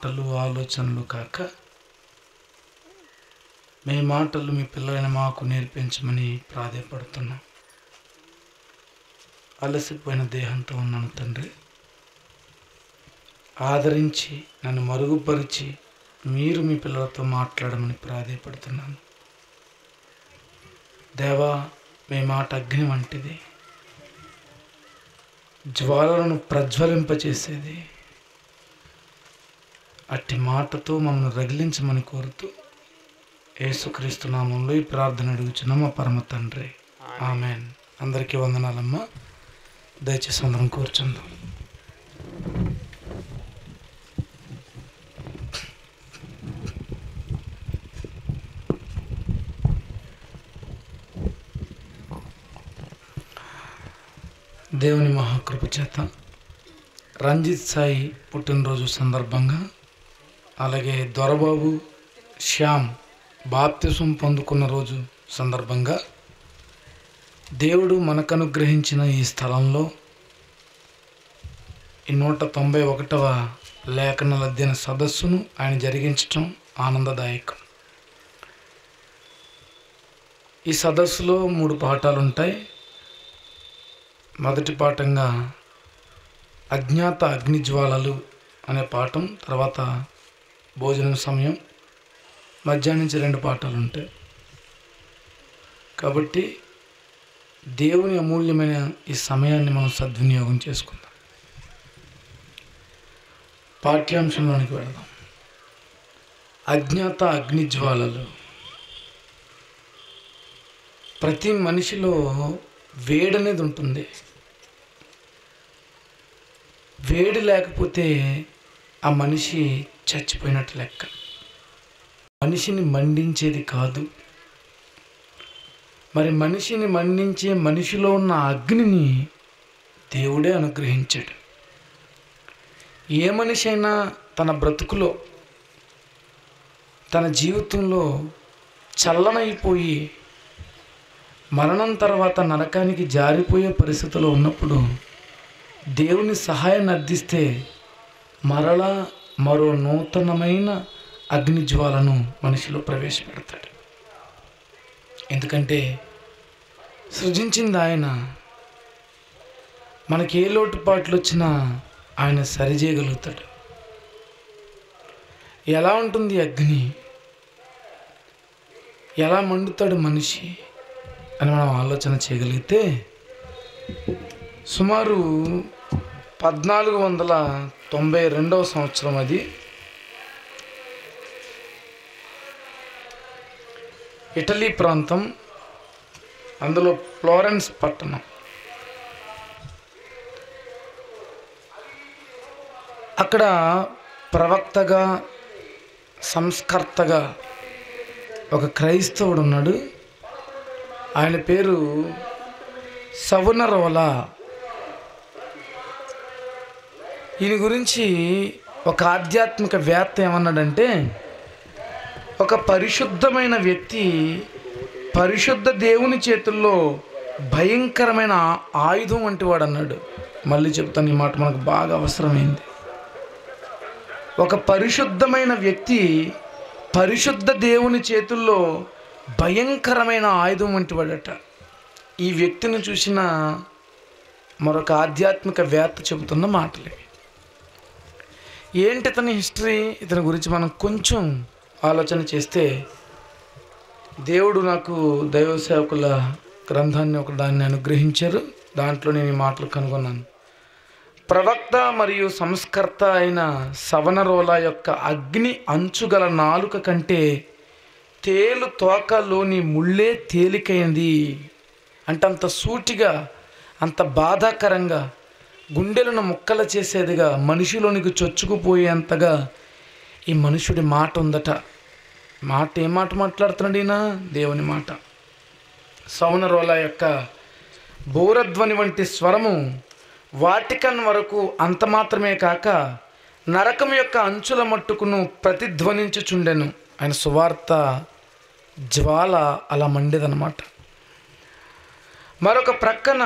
మాటలు ఆలోచనలు కాక మీ మాటలు మీ పిల్లలైన మాకు నేర్పించమని ప్రాధేయపడుతున్నాం అలసిపోయిన దేహంతో ఉన్నాను తండ్రి ఆదరించి నన్ను మరుగుపరిచి మీరు మీ పిల్లలతో మాట్లాడమని ప్రాధేయపడుతున్నాను దేవా మీ మాట అగ్ని వంటిది జ్వాలలను ప్రజ్వలింపచేసేది అట్టి మాటతో మమ్మల్ని రగిలించమని కోరుతూ యేసుక్రీస్తు నామంలో ఈ ప్రార్థన అడుగుచున్నాం మా పరమ తండ్రి ఆమెన్ అందరికీ వందనాలమ్మా దయచేసి అందరం కూర్చుందాం దేవుని మహాకృప చేత రంజిత్ సాయి పుట్టినరోజు సందర్భంగా అలాగే దొరబాబు శ్యామ్ బాప్తిసం పొందుకున్న రోజు సందర్భంగా దేవుడు మనకు అనుగ్రహించిన ఈ స్థలంలో ఈ నూట తొంభై ఒకటవ లేఖనల దిన సదస్సును ఆయన జరిగించటం ఆనందదాయకం ఈ సదస్సులో మూడు పాఠాలు ఉంటాయి మొదటి పాఠంగా అజ్ఞాత అగ్నిజ్వాలలు అనే పాఠం తర్వాత భోజనం సమయం మధ్యాహ్నం నుంచి రెండు పాఠాలు ఉంటాయి కాబట్టి దేవుని అమూల్యమైన ఈ సమయాన్ని మనం సద్వినియోగం చేసుకుందాం పాఠ్యాంశంలోనికి వెళదాం అజ్ఞాత అగ్నిజ్వాలలు ప్రతి మనిషిలో వేడి అనేది ఉంటుంది వేడి లేకపోతే ఆ మనిషి చచ్చిపోయినట్టు లెక్క మనిషిని మండించేది కాదు మరి మనిషిని మండించే మనిషిలో ఉన్న అగ్నిని దేవుడే అనుగ్రహించాడు ఏ మనిషి అయినా తన బ్రతుకులో తన జీవితంలో చల్లనైపోయి మరణం తర్వాత నరకానికి జారిపోయే పరిస్థితిలో ఉన్నప్పుడు దేవుని సహాయాన్ని అర్థిస్తే మరలా మరో నూతనమైన అగ్నిజ్వాలను మనిషిలో ప్రవేశపెడతాడు ఎందుకంటే సృజించింది ఆయన మనకి ఏ లోటుపాట్లు వచ్చినా ఆయన సరిచేయగలుగుతాడు ఎలా ఉంటుంది అగ్ని ఎలా మండుతాడు మనిషి అని మనం ఆలోచన చేయగలిగితే సుమారు పద్నాలుగు వందల తొంభై రెండవ సంవత్సరం అది ఇటలీ ప్రాంతం అందులో ఫ్లోరెన్స్ పట్టణం అక్కడ ప్రవక్తగా సంస్కర్తగా ఒక క్రైస్తవుడు ఉన్నాడు ఆయన పేరు సవునరోల ఈయన గురించి ఒక ఆధ్యాత్మిక వేత్త ఏమన్నాడంటే ఒక పరిశుద్ధమైన వ్యక్తి పరిశుద్ధ దేవుని చేతుల్లో భయంకరమైన ఆయుధం వంటి వాడు అన్నాడు మళ్ళీ చెప్తాను ఈ మాట మనకు బాగా అవసరమైంది ఒక పరిశుద్ధమైన వ్యక్తి పరిశుద్ధ దేవుని చేతుల్లో భయంకరమైన ఆయుధం వంటి వాడట ఈ వ్యక్తిని చూసిన మరొక ఆధ్యాత్మిక వేత్త చెబుతున్న మాటలే ఏంటి ఇతని హిస్టరీ ఇతని గురించి మనం కొంచెం ఆలోచన చేస్తే దేవుడు నాకు దైవ సేవకుల గ్రంథాన్ని ఒక దాన్ని అనుగ్రహించారు దాంట్లో నేను ఈ మాటలు కనుగొన్నాను ప్రవక్త మరియు సంస్కర్త అయిన సవనరోల యొక్క అగ్ని అంచుగల నాలుక కంటే తేలు తోకలోని ముళ్ళే తేలికైంది అంటే అంత సూటిగా అంత బాధాకరంగా గుండెలను ముక్కల చేసేదిగా మనిషిలోనికి చొచ్చుకుపోయేంతగా ఈ మనుషుడి మాట ఉందట మాట ఏ మాట మాట్లాడుతున్నాడు ఈయన దేవుని మాట సౌనరోల యొక్క బోరధ్వని వంటి స్వరము వాటికన్ వరకు అంత మాత్రమే కాక నరకం యొక్క అంచుల మట్టుకును ప్రతిధ్వనించుచుండెను ఆయన సువార్త జ్వాల అలా మండేదన్నమాట మరొక ప్రక్కన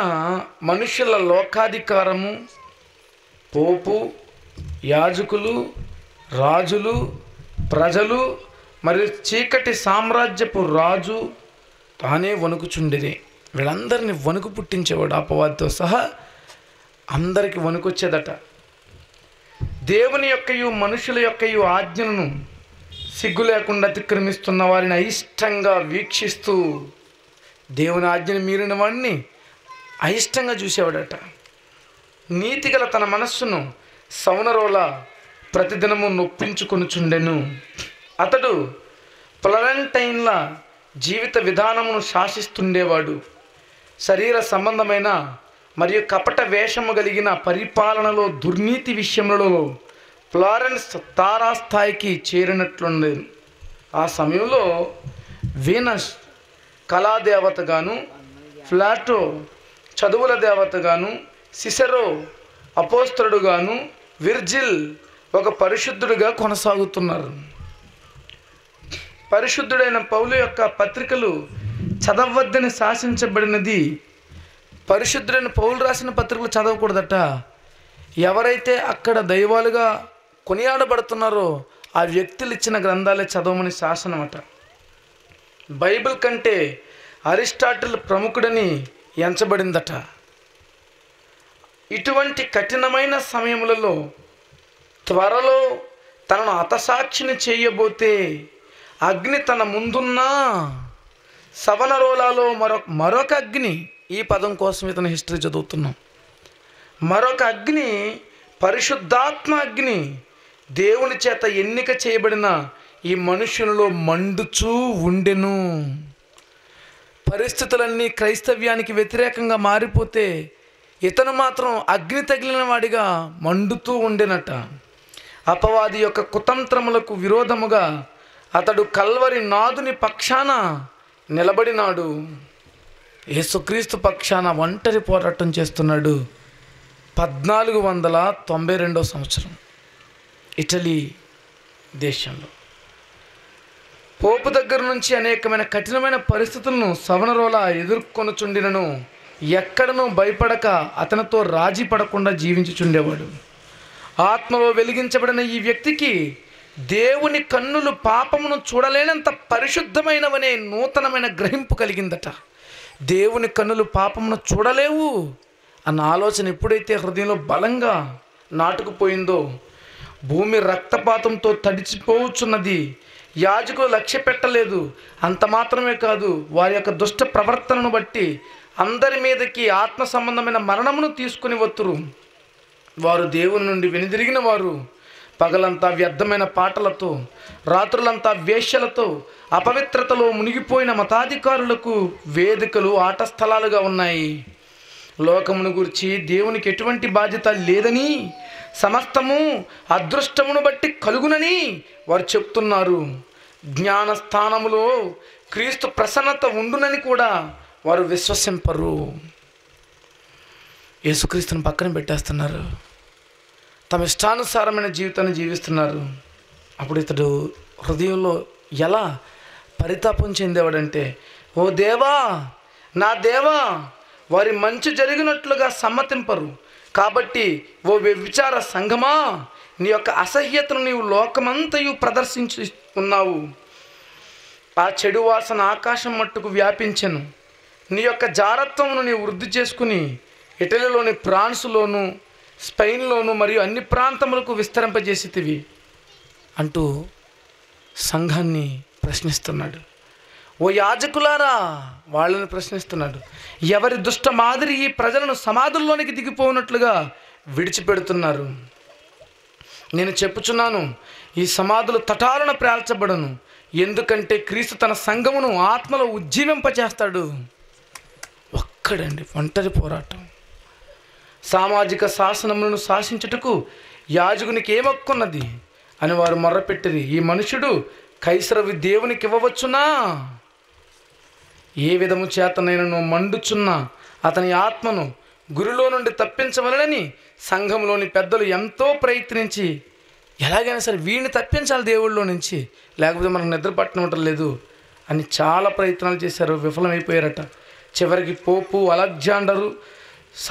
మనుషుల లోకాధికారము పోపు యాజకులు రాజులు ప్రజలు మరియు చీకటి సామ్రాజ్యపు రాజు తానే వణుకుచుండిరి వీళ్ళందరినీ వణుకు పుట్టించేవాడు అపవాదితో సహా అందరికి వణుకొచ్చేదట దేవుని యొక్కయు మనుషుల యొక్కయు ఆజ్ఞలను సిగ్గు లేకుండా అతిక్రమిస్తున్న వారిని అయిష్టంగా వీక్షిస్తూ దేవుని ఆజ్ఞను మీరిన వాడిని అయిష్టంగా చూసేవాడట నీతిగల తన మనస్సును సౌనరోల ప్రతిదినము నొప్పించుకొనుచుండెను అతడు ప్లరెంటైన్ల జీవిత విధానమును శాసిస్తుండేవాడు శరీర సంబంధమైన మరియు కపట వేషము కలిగిన పరిపాలనలో దుర్నీతి విషయంలో ఫ్లారెన్స్ తారాస్థాయికి చేరినట్లుండేది ఆ సమయంలో వీనస్ కళాదేవతగాను ఫ్లాటో చదువుల దేవతగాను సిసరో అపోస్తరుడుగాను విర్జిల్ ఒక పరిశుద్ధుడిగా కొనసాగుతున్నారు పరిశుద్ధుడైన పౌలు యొక్క పత్రికలు చదవద్దని శాసించబడినది పరిశుద్ధుడైన పౌలు రాసిన పత్రికలు చదవకూడదట ఎవరైతే అక్కడ దైవాలుగా కొనియాడబడుతున్నారో ఆ వ్యక్తులు ఇచ్చిన గ్రంథాలే చదవమని శాసనం అట బైబిల్ కంటే అరిస్టాటిల్ ప్రముఖుడని ఎంచబడిందట ఇటువంటి కఠినమైన సమయములలో త్వరలో తనను హతసాక్షిని చేయబోతే అగ్ని తన ముందున్న సవనరోలాలో మరొక మరొక అగ్ని ఈ పదం కోసం ఇతను హిస్టరీ చదువుతున్నాం మరొక అగ్ని పరిశుద్ధాత్మ అగ్ని దేవుని చేత ఎన్నిక చేయబడిన ఈ మనుషులలో మండుచూ ఉండెను పరిస్థితులన్నీ క్రైస్తవ్యానికి వ్యతిరేకంగా మారిపోతే ఇతను మాత్రం అగ్ని తగిలిన వాడిగా మండుతూ ఉండెనట అపవాది యొక్క కుతంత్రములకు విరోధముగా అతడు కల్వరి నాదుని పక్షాన నిలబడినాడు యేసుక్రీస్తు పక్షాన ఒంటరి పోరాటం చేస్తున్నాడు పద్నాలుగు వందల తొంభై రెండో సంవత్సరం ఇటలీ దేశంలో పోపు దగ్గర నుంచి అనేకమైన కఠినమైన పరిస్థితులను సవనరోలా ఎదుర్కొనుచుండినను ఎక్కడనూ భయపడక అతనితో రాజీ పడకుండా జీవించుచుండేవాడు ఆత్మలో వెలిగించబడిన ఈ వ్యక్తికి దేవుని కన్నులు పాపమును చూడలేనంత పరిశుద్ధమైనవనే నూతనమైన గ్రహింపు కలిగిందట దేవుని కన్నులు పాపమును చూడలేవు అన్న ఆలోచన ఎప్పుడైతే హృదయంలో బలంగా నాటుకుపోయిందో భూమి రక్తపాతంతో తడిచిపోవచ్చున్నది యాజకులు లక్ష్య పెట్టలేదు అంత మాత్రమే కాదు వారి యొక్క దుష్ట ప్రవర్తనను బట్టి అందరి మీదకి ఆత్మ సంబంధమైన మరణమును తీసుకుని వత్తురు వారు దేవుని నుండి వెనుదిరిగిన వారు పగలంతా వ్యర్థమైన పాటలతో రాత్రులంతా వేశ్యలతో అపవిత్రతలో మునిగిపోయిన మతాధికారులకు వేదికలు ఆట స్థలాలుగా ఉన్నాయి లోకమును గురించి దేవునికి ఎటువంటి బాధ్యత లేదని సమస్తము అదృష్టమును బట్టి కలుగునని వారు చెప్తున్నారు జ్ఞాన స్థానములో క్రీస్తు ప్రసన్నత ఉండునని కూడా వారు విశ్వసింపరు యేసుక్రీస్తుని పక్కన పెట్టేస్తున్నారు తమ ఇష్టానుసారమైన జీవితాన్ని జీవిస్తున్నారు అప్పుడు ఇతడు హృదయంలో ఎలా పరితాపం చెందేవాడంటే ఓ దేవా నా దేవా వారి మంచి జరిగినట్లుగా సమ్మతింపరు కాబట్టి ఓ వ్యభిచార సంఘమా నీ యొక్క అసహ్యతను నీవు లోకమంతయు ప్రదర్శించి ఉన్నావు ఆ చెడు వాసన ఆకాశం మట్టుకు వ్యాపించెను నీ యొక్క జారత్వమును నీవు వృద్ధి చేసుకుని ఇటలీలోని ఫ్రాన్స్లోను స్పెయిన్లోను మరియు అన్ని ప్రాంతములకు విస్తరింపజేసితివి అంటూ సంఘాన్ని ప్రశ్నిస్తున్నాడు ఓ యాజకులారా వాళ్ళని ప్రశ్నిస్తున్నాడు ఎవరి దుష్ట మాదిరి ఈ ప్రజలను సమాధుల్లోనికి దిగిపోనట్లుగా విడిచిపెడుతున్నారు నేను చెప్పుచున్నాను ఈ సమాధులు తటాలను ప్రాల్చబడను ఎందుకంటే క్రీస్తు తన సంఘమును ఆత్మలో ఉజ్జీవింపచేస్తాడు ఒక్కడండి ఒంటరి పోరాటం సామాజిక శాసనములను శాసించుటకు యాజకునికి ఏమొక్కున్నది అని వారు మొర్రపెట్టిరి ఈ మనుషుడు కైసరవి దేవునికి ఇవ్వవచ్చునా ఏ విధము చేతనైనను మండుచున్న అతని ఆత్మను గురిలో నుండి తప్పించవలనని సంఘంలోని పెద్దలు ఎంతో ప్రయత్నించి ఎలాగైనా సరే వీడిని తప్పించాలి దేవుళ్ళలో నుంచి లేకపోతే మనకు నిద్ర పట్టడం లేదు అని చాలా ప్రయత్నాలు చేశారు విఫలమైపోయారట చివరికి పోపు అలెగ్జాండరు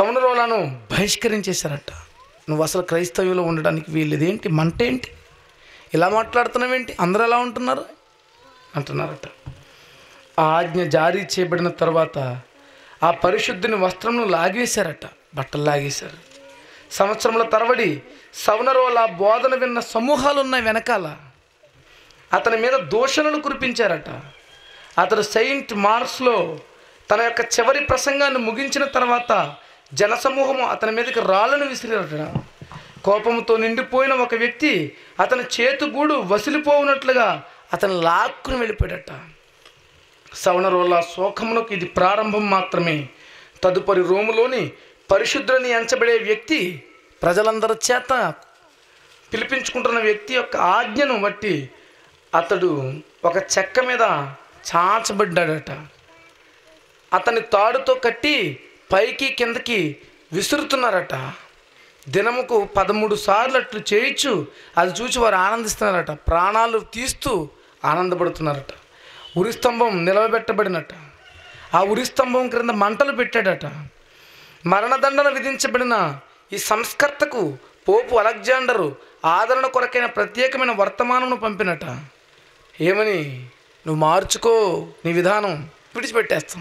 సౌనరోలను బహిష్కరించేశారట నువ్వు అసలు క్రైస్తవ్యంలో ఉండడానికి వీళ్ళేదేంటి మంట ఏంటి ఇలా మాట్లాడుతున్నావేంటి అందరూ ఎలా ఉంటున్నారు అంటున్నారట ఆ ఆజ్ఞ జారీ చేయబడిన తర్వాత ఆ పరిశుద్ధిని వస్త్రంను లాగేశారట బట్టలు లాగేశారు సంవత్సరముల తరబడి సవనరోల బోధన విన్న సమూహాలు ఉన్నాయి వెనకాల అతని మీద దూషణలు కురిపించారట అతడు సెయింట్ మార్స్లో తన యొక్క చివరి ప్రసంగాన్ని ముగించిన తర్వాత జనసమూహము అతని మీదకి రాళ్ళను విసిరారట కోపంతో నిండిపోయిన ఒక వ్యక్తి అతని చేతుగూడు వసిలిపోవునట్లుగా అతను లాక్కుని వెళ్ళిపోయాడట సవణరోల శోకమునకు ఇది ప్రారంభం మాత్రమే తదుపరి రోములోని పరిశుద్ధులని ఎంచబడే వ్యక్తి ప్రజలందరి చేత పిలిపించుకుంటున్న వ్యక్తి యొక్క ఆజ్ఞను బట్టి అతడు ఒక చెక్క మీద చాచబడ్డాడట అతని తాడుతో కట్టి పైకి కిందకి విసురుతున్నారట దినముకు పదమూడు సార్లు అట్లు చేయొచ్చు అది చూసి వారు ఆనందిస్తున్నారట ప్రాణాలు తీస్తూ ఆనందపడుతున్నారట ఉరిస్తంభం నిలవబెట్టబడినట్ట ఆ ఉరిస్తంభం క్రింద మంటలు పెట్టాడట మరణదండన విధించబడిన ఈ సంస్కర్తకు పోపు అలెగ్జాండరు ఆదరణ కొరకైన ప్రత్యేకమైన వర్తమానమును పంపినట ఏమని నువ్వు మార్చుకో నీ విధానం విడిచిపెట్టేస్తాం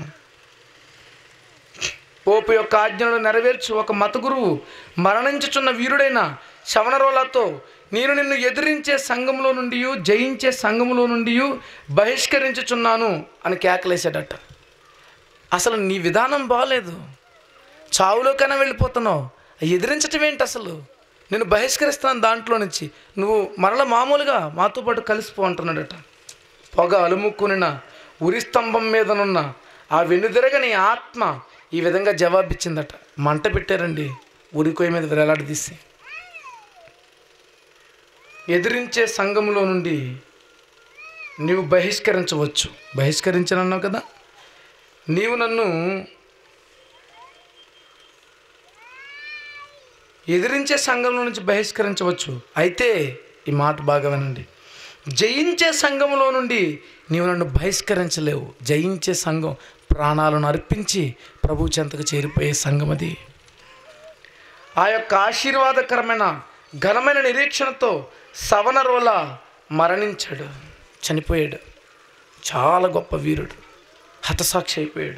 పోపు యొక్క ఆజ్ఞను నెరవేర్చి ఒక మత గురువు మరణించుచున్న వీరుడైన శవనరోలతో నేను నిన్ను ఎదిరించే సంఘంలో నుండి జయించే సంఘంలో నుండి బహిష్కరించుచున్నాను అని కేకలేశాడట అసలు నీ విధానం బాగలేదు చావులోకైనా వెళ్ళిపోతున్నావు ఎదిరించటం ఏంటి అసలు నేను బహిష్కరిస్తాను దాంట్లో నుంచి నువ్వు మరల మామూలుగా మాతో పాటు కలిసిపో అంటున్నాడట పొగ అలుముక్కునిన ఉరి స్తంభం మీదనున్న ఆ వెనుదిరగని ఆత్మ ఈ విధంగా జవాబిచ్చిందట మంట పెట్టారండి ఉరికొయ్య మీద వేలాడదీసి ఎదిరించే సంఘంలో నుండి నీవు బహిష్కరించవచ్చు బహిష్కరించనన్నావు కదా నీవు నన్ను ఎదిరించే సంఘంలో నుంచి బహిష్కరించవచ్చు అయితే ఈ మాట బాగా వినండి జయించే సంఘంలో నుండి నీవు నన్ను బహిష్కరించలేవు జయించే సంఘం ప్రాణాలను అర్పించి ప్రభు చెంతకు చేరిపోయే సంఘం అది ఆ యొక్క ఆశీర్వాదకరమైన ఘనమైన నిరీక్షణతో సవనరోల మరణించాడు చనిపోయాడు చాలా గొప్ప వీరుడు హతసాక్షి అయిపోయాడు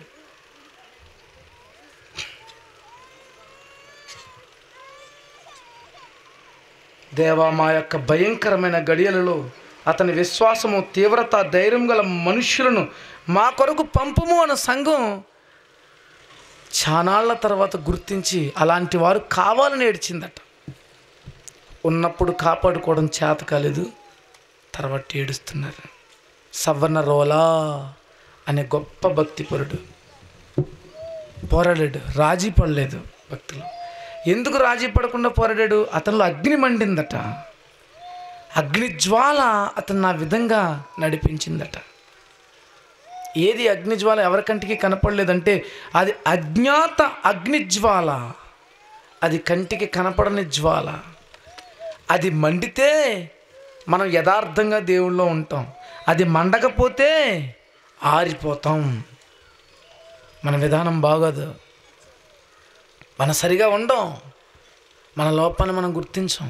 దేవా మా యొక్క భయంకరమైన గడియలలో అతని విశ్వాసము తీవ్రత ధైర్యం గల మనుష్యులను మా కొరకు పంపము అన్న సంఘం చానాళ్ల తర్వాత గుర్తించి అలాంటి వారు కావాలని ఏడ్చిందట ఉన్నప్పుడు కాపాడుకోవడం చేత కాలేదు తర్వాత ఏడుస్తున్నారు సవర్ణ రోలా అనే గొప్ప భక్తిపరుడు పోరాడాడు రాజీ పడలేదు భక్తులు ఎందుకు రాజీ పడకుండా పోరాడాడు అతనిలో అగ్ని మండిందట అగ్ని జ్వాల అతను నా విధంగా నడిపించిందట ఏది అగ్ని జ్వాల ఎవరికంటికి కనపడలేదంటే అది అజ్ఞాత అగ్ని జ్వాల అది కంటికి కనపడని జ్వాల అది మండితే మనం యథార్థంగా దేవుళ్ళో ఉంటాం అది మండకపోతే ఆరిపోతాం మన విధానం బాగోదు మన సరిగా ఉండం మన లోపాన్ని మనం గుర్తించం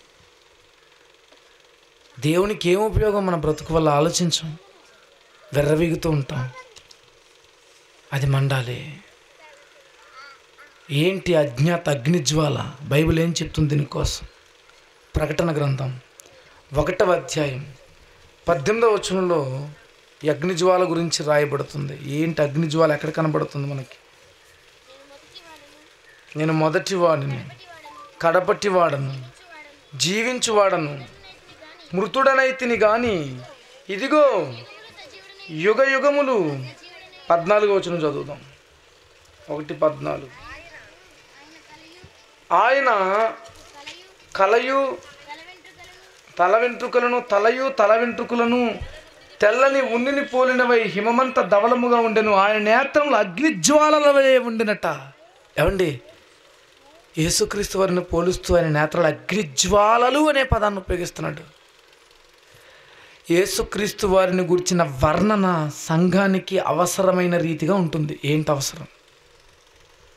దేవునికి ఏం ఉపయోగం మన బ్రతుకు వల్ల ఆలోచించం వెర్రవీగుతూ ఉంటాం అది మండాలి ఏంటి అజ్ఞాత అగ్నిజ్వాల బైబిల్ ఏం చెప్తుంది దీనికోసం ప్రకటన గ్రంథం ఒకటవ అధ్యాయం పద్దెనిమిదవ వచనంలో ఈ అగ్నిజ్వాల గురించి రాయబడుతుంది ఏంటి అగ్నిజ్వాల ఎక్కడ కనబడుతుంది మనకి నేను మొదటి వాడిని కడపటి వాడను జీవించువాడను మృతుడనైతిని గాని ఇదిగో యుగ యుగములు పద్నాలుగు వచ్చిన చదువుదాం ఒకటి పద్నాలుగు ఆయన కలయు తల వెంట్రుకలను తలయు తల వెంట్రుకలను తెల్లని ఉన్నిని పోలినవై హిమమంత ధవలముగా ఉండెను ఆయన నేత్రములు అగ్నిజ్వాలలవే ఉండినట ఏమండి యేసుక్రీస్తు వారిని పోలుస్తూ ఆయన నేత్రాలు అగ్నిజ్వాలలు అనే పదాన్ని ఉపయోగిస్తున్నాడు యేసుక్రీస్తు వారిని గురించిన వర్ణన సంఘానికి అవసరమైన రీతిగా ఉంటుంది ఏంటి అవసరం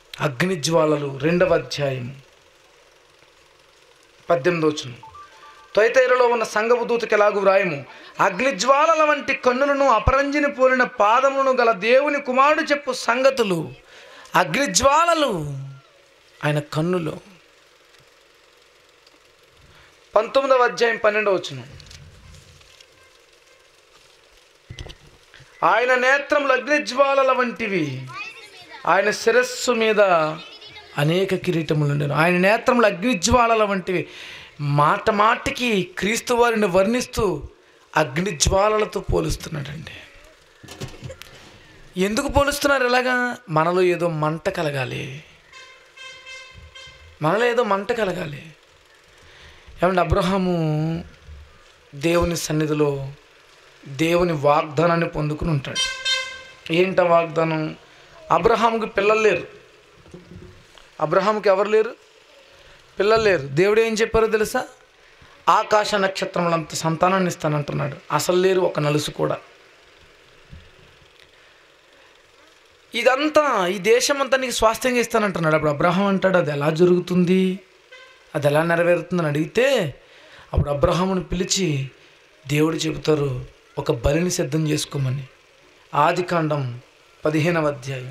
అగ్నిజ్వాలలు రెండవ అధ్యాయం పద్దెనిమిది వచ్చును తొయతైరలో ఉన్న సంగపు దూతకి ఎలాగు వ్రాయము అగ్నిజ్వాలల వంటి కన్నులను అపరంజిని పోలిన పాదములను గల దేవుని కుమారుడు చెప్పు సంగతులు అగ్నిజ్వాలలు ఆయన కన్నులు పంతొమ్మిదవ అధ్యాయం పన్నెండవ వచనం ఆయన నేత్రములు అగ్నిజ్వాలల వంటివి ఆయన శిరస్సు మీద అనేక కిరీటములు ఉండేను ఆయన నేత్రములు అగ్నిజ్వాలల వంటివి మాట మాటికి క్రీస్తు వారిని వర్ణిస్తూ అగ్నిజ్వాలలతో పోలుస్తున్నాడండి ఎందుకు పోలుస్తున్నారు ఇలాగా మనలో ఏదో మంట కలగాలి మనలో ఏదో మంట కలగాలి ఏమంటే అబ్రహాము దేవుని సన్నిధిలో దేవుని వాగ్దానాన్ని పొందుకుని ఉంటాడు ఏంట వాగ్దానం అబ్రహాముకి పిల్లలు లేరు అబ్రహాముకి ఎవరు లేరు పిల్లలు లేరు దేవుడు ఏం చెప్పారో తెలుసా ఆకాశ నక్షత్రములంత సంతానాన్ని ఇస్తానంటున్నాడు అసలు లేరు ఒక నలుసు కూడా ఇదంతా ఈ దేశం అంతా నీకు స్వాస్థ్యంగా ఇస్తానంటున్నాడు అప్పుడు అబ్రహాం అంటాడు అది ఎలా జరుగుతుంది అది ఎలా నెరవేరుతుందని అడిగితే అప్పుడు అబ్రహాముని పిలిచి దేవుడు చెబుతారు ఒక బలిని సిద్ధం చేసుకోమని ఆది కాండం పదిహేనవ అధ్యాయం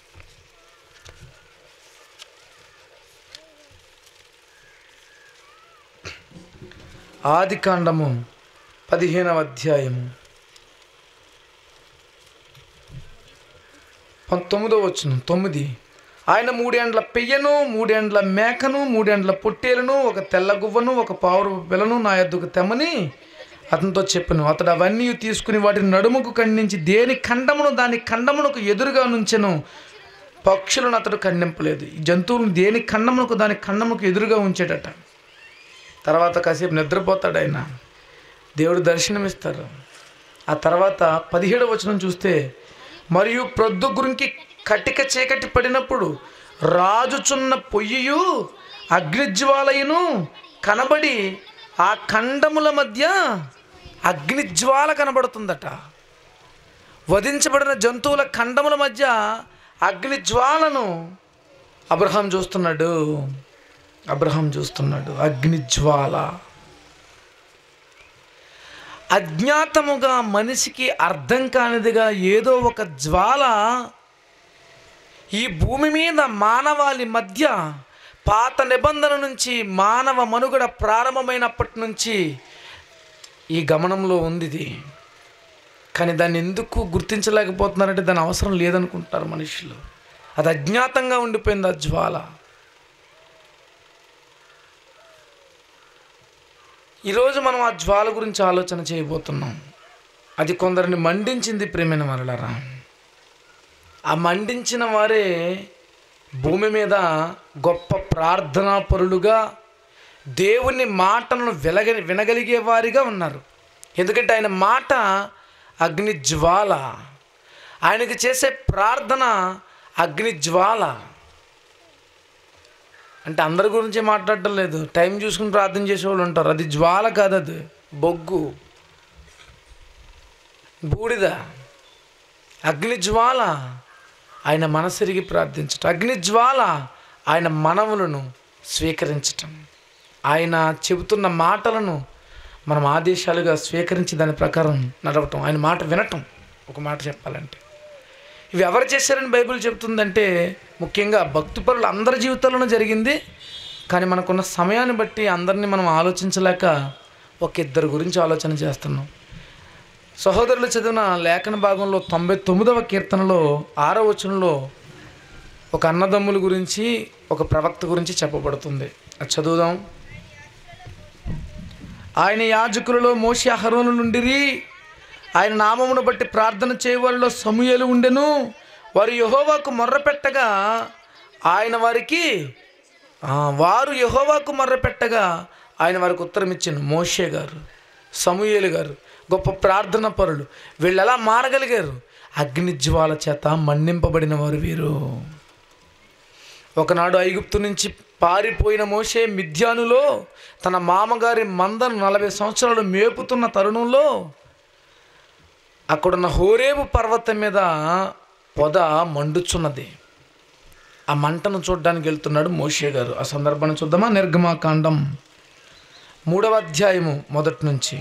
ఆది కాండము పదిహేనవ అధ్యాయము పంతొమ్మిదో వచ్చిన తొమ్మిది ఆయన మూడేండ్ల పెయ్యను మూడేండ్ల మేకను మూడేండ్ల పొట్టేలను ఒక తెల్ల గువ్వను ఒక పావురు పిల్లను నా ఎద్దుకు తెమ్మని అతనితో చెప్పాను అతడు అవన్నీ తీసుకుని వాటిని నడుముకు ఖండించి దేని ఖండమును దాని ఖండమునకు ఎదురుగా నుంచెను పక్షులను అతడు ఖండింపలేదు ఈ జంతువులను దేని ఖండమునకు దాని ఖండముకు ఎదురుగా ఉంచేటట తర్వాత కాసేపు నిద్రపోతాడు ఆయన దేవుడు దర్శనమిస్తారు ఆ తర్వాత పదిహేడు వచనం చూస్తే మరియు ప్రొద్దు గురించి కటిక చీకటి పడినప్పుడు రాజుచున్న పొయ్యియు అగ్నిజ్వాలయును కనబడి ఆ ఖండముల మధ్య అగ్నిజ్వాల కనబడుతుందట వధించబడిన జంతువుల ఖండముల మధ్య అగ్నిజ్వాలను అబ్రహాం చూస్తున్నాడు అబ్రహాం చూస్తున్నాడు అగ్నిజ్వాల అజ్ఞాతముగా మనిషికి అర్థం కానిదిగా ఏదో ఒక జ్వాల ఈ భూమి మీద మానవాళి మధ్య పాత నిబంధన నుంచి మానవ మనుగడ ప్రారంభమైనప్పటి నుంచి ఈ గమనంలో ఉంది ఇది కానీ దాన్ని ఎందుకు గుర్తించలేకపోతున్నారంటే దాని అవసరం లేదనుకుంటారు మనుషులు అది అజ్ఞాతంగా ఉండిపోయింది ఆ జ్వాల ఈరోజు మనం ఆ జ్వాల గురించి ఆలోచన చేయబోతున్నాం అది కొందరిని మండించింది ప్రేమైన మరలరా ఆ మండించిన వారే భూమి మీద గొప్ప ప్రార్థనా పరులుగా దేవుని మాటలను వెలగ వినగలిగే వారిగా ఉన్నారు ఎందుకంటే ఆయన మాట అగ్ని జ్వాల ఆయనకి చేసే ప్రార్థన అగ్ని జ్వాల అంటే అందరి గురించి మాట్లాడటం లేదు టైం చూసుకుని ప్రార్థన చేసేవాళ్ళు ఉంటారు అది జ్వాల కాదు అది బొగ్గు బూడిద అగ్ని జ్వాల ఆయన మనసిరిగి ప్రార్థించటం అగ్ని జ్వాల ఆయన మనవులను స్వీకరించటం ఆయన చెబుతున్న మాటలను మనం ఆదేశాలుగా స్వీకరించి దాని ప్రకారం నడవటం ఆయన మాట వినటం ఒక మాట చెప్పాలంటే ఇవి ఎవరు చేశారని బైబిల్ చెప్తుందంటే ముఖ్యంగా భక్తిపరులు అందరి జీవితాల్లోనూ జరిగింది కానీ మనకున్న సమయాన్ని బట్టి అందరినీ మనం ఆలోచించలేక ఒక ఇద్దరు గురించి ఆలోచన చేస్తున్నాం సహోదరులు చదివిన లేఖన భాగంలో తొంభై తొమ్మిదవ కీర్తనలో ఆరో వచనంలో ఒక అన్నదమ్ముల గురించి ఒక ప్రవక్త గురించి చెప్పబడుతుంది అది చదువుదాం ఆయన యాజకులలో మోషి అహరోను నుండిరి ఆయన నామమును బట్టి ప్రార్థన చేయవారిలో సమూహలు ఉండెను వారు యహోవాకు మొర్రపెట్టగా ఆయన వారికి ఆ, వారు యహోవాకు మొర్రపెట్టగా ఆయన వారికి ఉత్తరం ఇచ్చాను మోషే గారు సమూయేలు గారు గొప్ప ప్రార్థన పరులు వీళ్ళు ఎలా మారగలిగారు అగ్నిజ్వాల చేత మన్నింపబడిన వారు వీరు ఒకనాడు ఐగుప్తు నుంచి పారిపోయిన మోషే మిథ్యానులో తన మామగారి మందను నలభై సంవత్సరాలు మేపుతున్న తరుణంలో అక్కడున్న హోరేబు పర్వతం మీద పొద మండుచున్నది ఆ మంటను చూడడానికి వెళ్తున్నాడు మోషే గారు ఆ సందర్భాన్ని చూద్దామా నిర్గమాకాండం మూడవ అధ్యాయము మొదటి నుంచి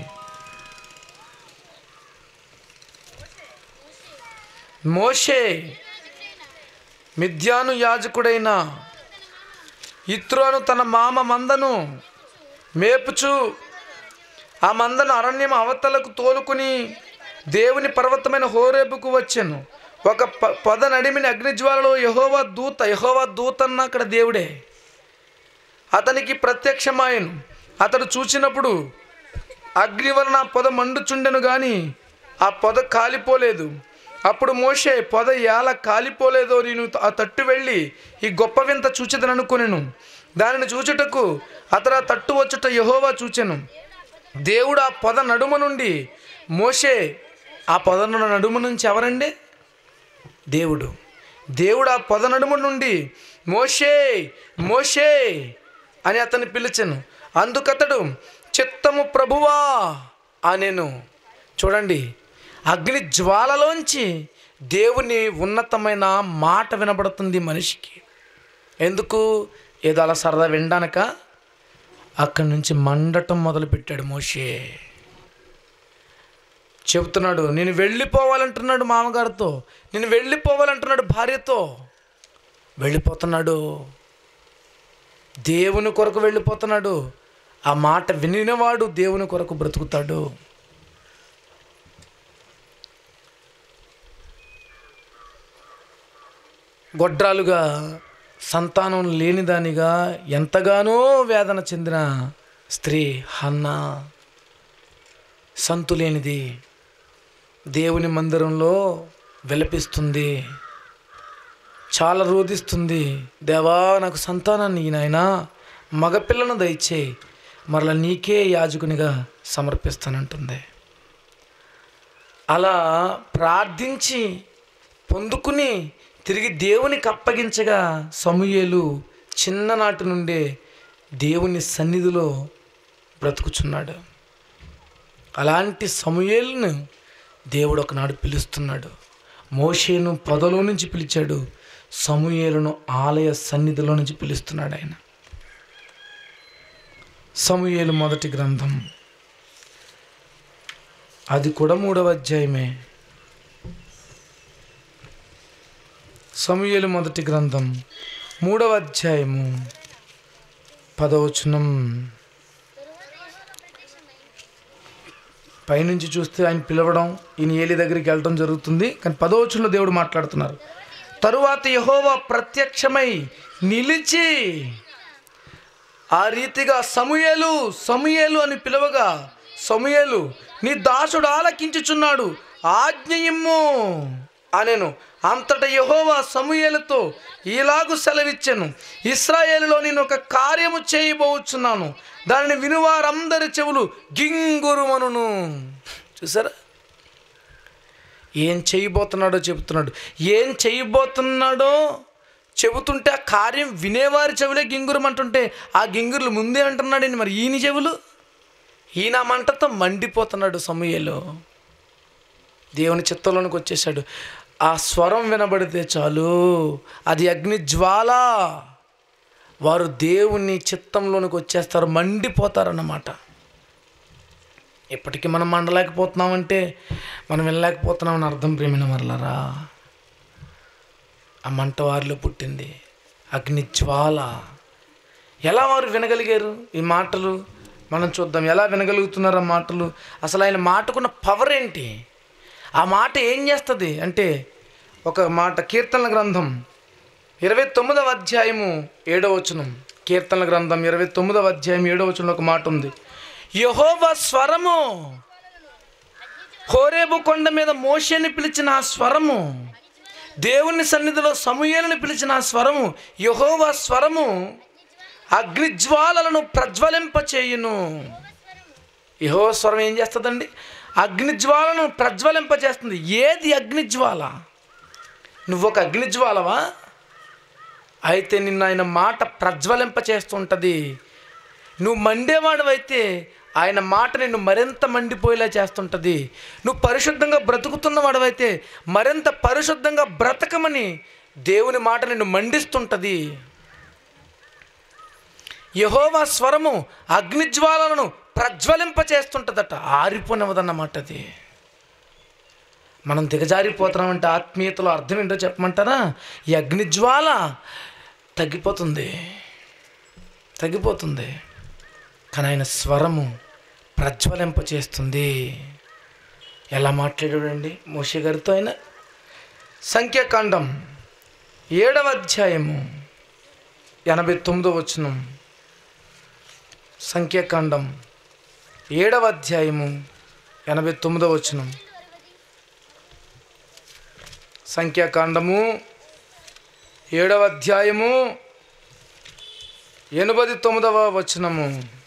మోషే మిథ్యాను యాజకుడైన ఇత్రోను తన మామ మందను మేపుచు ఆ మందను అరణ్యం అవతలకు తోలుకుని దేవుని పర్వతమైన హోరేబుకు వచ్చాను ఒక ప- పొద నడిమిని అగ్నిజ్వాలలో యహోవా దూత యహోవా దూత అన్న అక్కడ దేవుడే అతనికి ప్రత్యక్షమాయను అతడు చూచినప్పుడు అగ్ని వలన ఆ పొద మండుచుండెను గాని ఆ పొద కాలిపోలేదు అప్పుడు మోషే పొద ఎలా కాలిపోలేదో నేను ఆ తట్టు వెళ్ళి ఈ గొప్ప వింత చూచెదననుకొనెను దానిని చూచుటకు అతడు ఆ తట్టు వచ్చుట యహోవా చూచెను దేవుడు ఆ పొద నడుమ నుండి మోషే ఆ పొద నడుమ నుంచి ఎవరండి దేవుడు దేవుడు ఆ పొద నడుము నుండి మోషే మోషే అని అతన్ని పిలిచాను అందుకతడు చిత్తము ప్రభువా అనేను చూడండి అగ్ని జ్వాలలోంచి దేవుని ఉన్నతమైన మాట వినబడుతుంది మనిషికి ఎందుకు ఏదో అలా సరదా వినడానిక అక్కడి నుంచి మండటం మొదలుపెట్టాడు మోషే చెబుతున్నాడు నేను వెళ్ళిపోవాలంటున్నాడు మామగారితో నేను వెళ్ళిపోవాలంటున్నాడు భార్యతో వెళ్ళిపోతున్నాడు దేవుని కొరకు వెళ్ళిపోతున్నాడు ఆ మాట వినినవాడు దేవుని కొరకు బ్రతుకుతాడు గొడ్రాలుగా సంతానం లేనిదానిగా ఎంతగానో వేదన చెందిన స్త్రీ హన్నా సంతు లేనిది దేవుని మందిరంలో విలపిస్తుంది చాలా రోధిస్తుంది దేవా నాకు సంతానాన్ని ఈ నాయనా మగపిల్లను దయచేయి మరలా నీకే యాజకునిగా సమర్పిస్తానంటుంది అలా ప్రార్థించి పొందుకుని తిరిగి దేవునికి అప్పగించగా సమూయేలు చిన్ననాటి నుండే దేవుని సన్నిధిలో బ్రతుకుచున్నాడు అలాంటి సమూయేలును దేవుడు ఒకనాడు పిలుస్తున్నాడు మోషేను పొదలో నుంచి పిలిచాడు సమూయేలును ఆలయ సన్నిధిలో నుంచి పిలుస్తున్నాడు ఆయన సమూయేలు మొదటి గ్రంథం అది కూడా మూడవ అధ్యాయమే సమూయేలు మొదటి గ్రంథం మూడవ అధ్యాయము పదవచనం పైనుంచి చూస్తే ఆయన పిలవడం ఈయన ఏలి దగ్గరికి వెళ్ళడం జరుగుతుంది కానీ పదవచనంలో దేవుడు మాట్లాడుతున్నారు తరువాత యహోవా ప్రత్యక్షమై నిలిచి ఆ రీతిగా సమూయేలు సమూయేలు అని పిలవగా సమూయేలు నీ దాసుడు ఆలకించుచున్నాడు ఆజ్ఞయిమ్ము అనెను అంతట యహోవా సమూయేలుతో ఇలాగు సెలవిచ్చాను ఇస్రాయేలులో నేను ఒక కార్యము చేయబోచున్నాను దానిని వినువారందరి చెవులు గింగురుమనును చూసారా ఏం చేయబోతున్నాడో చెబుతున్నాడు ఏం చేయబోతున్నాడో చెబుతుంటే ఆ కార్యం వినేవారి చెవులే గింగురమంటుంటే ఆ గింగురులు ముందే అంటున్నాడండి మరి ఈయన చెవులు ఈయన మంటతో మండిపోతున్నాడు సమూహలో దేవుని చిత్తంలోనికి వచ్చేసాడు ఆ స్వరం వినబడితే చాలు అది అగ్ని జ్వాల వారు దేవుని చిత్తంలోనికి వచ్చేస్తారు మండిపోతారన్నమాట ఇప్పటికీ మనం మండలేకపోతున్నామంటే మనం వెళ్ళలేకపోతున్నామని అర్థం ప్రేమిన మరలరా ఆ మంట వారిలో పుట్టింది అగ్ని జ్వాల ఎలా వారు వినగలిగారు ఈ మాటలు మనం చూద్దాం ఎలా వినగలుగుతున్నారు ఆ మాటలు అసలు ఆయన మాటకున్న పవర్ ఏంటి ఆ మాట ఏం చేస్తుంది అంటే ఒక మాట కీర్తనల గ్రంథం ఇరవై తొమ్మిదవ అధ్యాయము ఏడవ వచనం కీర్తనల గ్రంథం ఇరవై తొమ్మిదవ అధ్యాయం ఏడవ వచనంలో ఒక మాట ఉంది యహోవ స్వరము హోరేబు కొండ మీద మోషేని పిలిచిన ఆ స్వరము దేవుని సన్నిధిలో సమూయేలుని పిలిచిన ఆ స్వరము యహోవ స్వరము అగ్నిజ్వాలలను ప్రజ్వలింపచేయును యహోవ స్వరం ఏం చేస్తుందండి అగ్నిజ్వాలను ప్రజ్వలింపచేస్తుంది ఏది అగ్నిజ్వాల నువ్వు ఒక అగ్నిజ్వాలవా అయితే నిన్ను ఆయన మాట ప్రజ్వలింప చేస్తుంటుంది నువ్వు మండేవాడవైతే ఆయన మాట నిన్ను మరింత మండిపోయేలా చేస్తుంటుంది నువ్వు పరిశుద్ధంగా బ్రతుకుతున్నవాడవైతే మరింత పరిశుద్ధంగా బ్రతకమని దేవుని మాట నిన్ను మండిస్తుంటుంది యహోవా స్వరము అగ్నిజ్వాలలను ప్రజ్వలింప చేస్తుంటుందట ఆరిపోనివ్వదన్నమాట అది మనం దిగజారిపోతున్నామంటే ఆత్మీయతలో అర్థం ఏంటో చెప్పమంటారా ఈ అగ్నిజ్వాల తగ్గిపోతుంది తగ్గిపోతుంది కానీ ఆయన స్వరము ప్రజ్వలింప చేస్తుంది ఎలా మాట్లాడాడండి మోషే గారితో ఆయన సంఖ్యాకాండం ఏడవ అధ్యాయము ఎనభై తొమ్మిదో వచనం సంఖ్యాకాండం ఏడవ అధ్యాయము ఎనభై తొమ్మిదో వచనం సంఖ్యాకాండము ఏడవ అధ్యాయము ఎనభై తొమ్మిదవ వచనము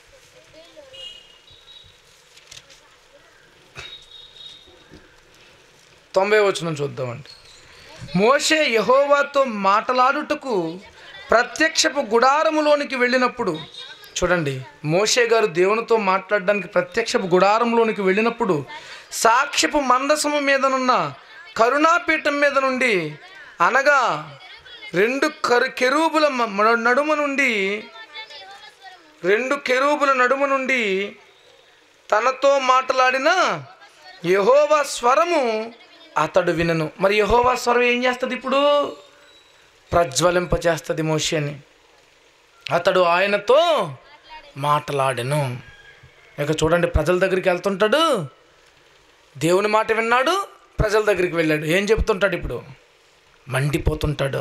తొంభై వచనం చూద్దామండి మోషే యహోవాతో మాటలాడుటకు ప్రత్యక్షపు గుడారములోనికి వెళ్ళినప్పుడు చూడండి మోషే గారు దేవునితో మాట్లాడడానికి ప్రత్యక్షపు గుడారంలోనికి వెళ్ళినప్పుడు సాక్ష్యపు మందసము మీదనున్న కరుణాపీఠం మీద నుండి అనగా రెండు కరు కెరూబుల మ- నడుమ నుండి రెండు కెరూబుల నడుమ నుండి తనతో మాట్లాడిన యహోవా స్వరము అతడు వినను మరి యహోవా స్వరం ఏం చేస్తుంది ఇప్పుడు ప్రజ్వలింపచేస్తుంది మోషని అతడు ఆయనతో మాట్లాడెను ఇక చూడండి ప్రజల దగ్గరికి వెళ్తుంటాడు దేవుని మాట విన్నాడు ప్రజల దగ్గరికి వెళ్ళాడు ఏం చెప్తుంటాడు ఇప్పుడు మండిపోతుంటాడు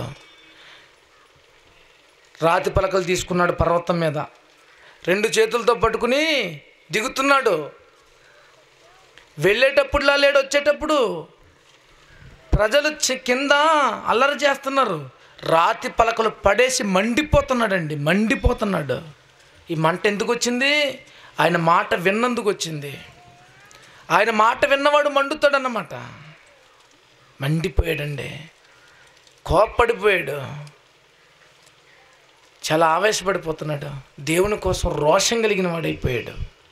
రాతి పలకలు తీసుకున్నాడు పర్వతం మీద రెండు చేతులతో పట్టుకుని దిగుతున్నాడు వెళ్ళేటప్పుడులా లేడు వచ్చేటప్పుడు ప్రజలు చి- కింద అల్లరి చేస్తున్నారు రాతి పలకలు పడేసి మండిపోతున్నాడండి మండిపోతున్నాడు ఈ మంట ఎందుకు వచ్చింది ఆయన మాట విన్నందుకు వచ్చింది ఆయన మాట విన్నవాడు మండుతాడన్నమాట మండిపోయాడండి కోప్పడిపోయాడు చాలా ఆవేశపడిపోతున్నాడు దేవుని కోసం రోషం కలిగిన వాడైపోయాడు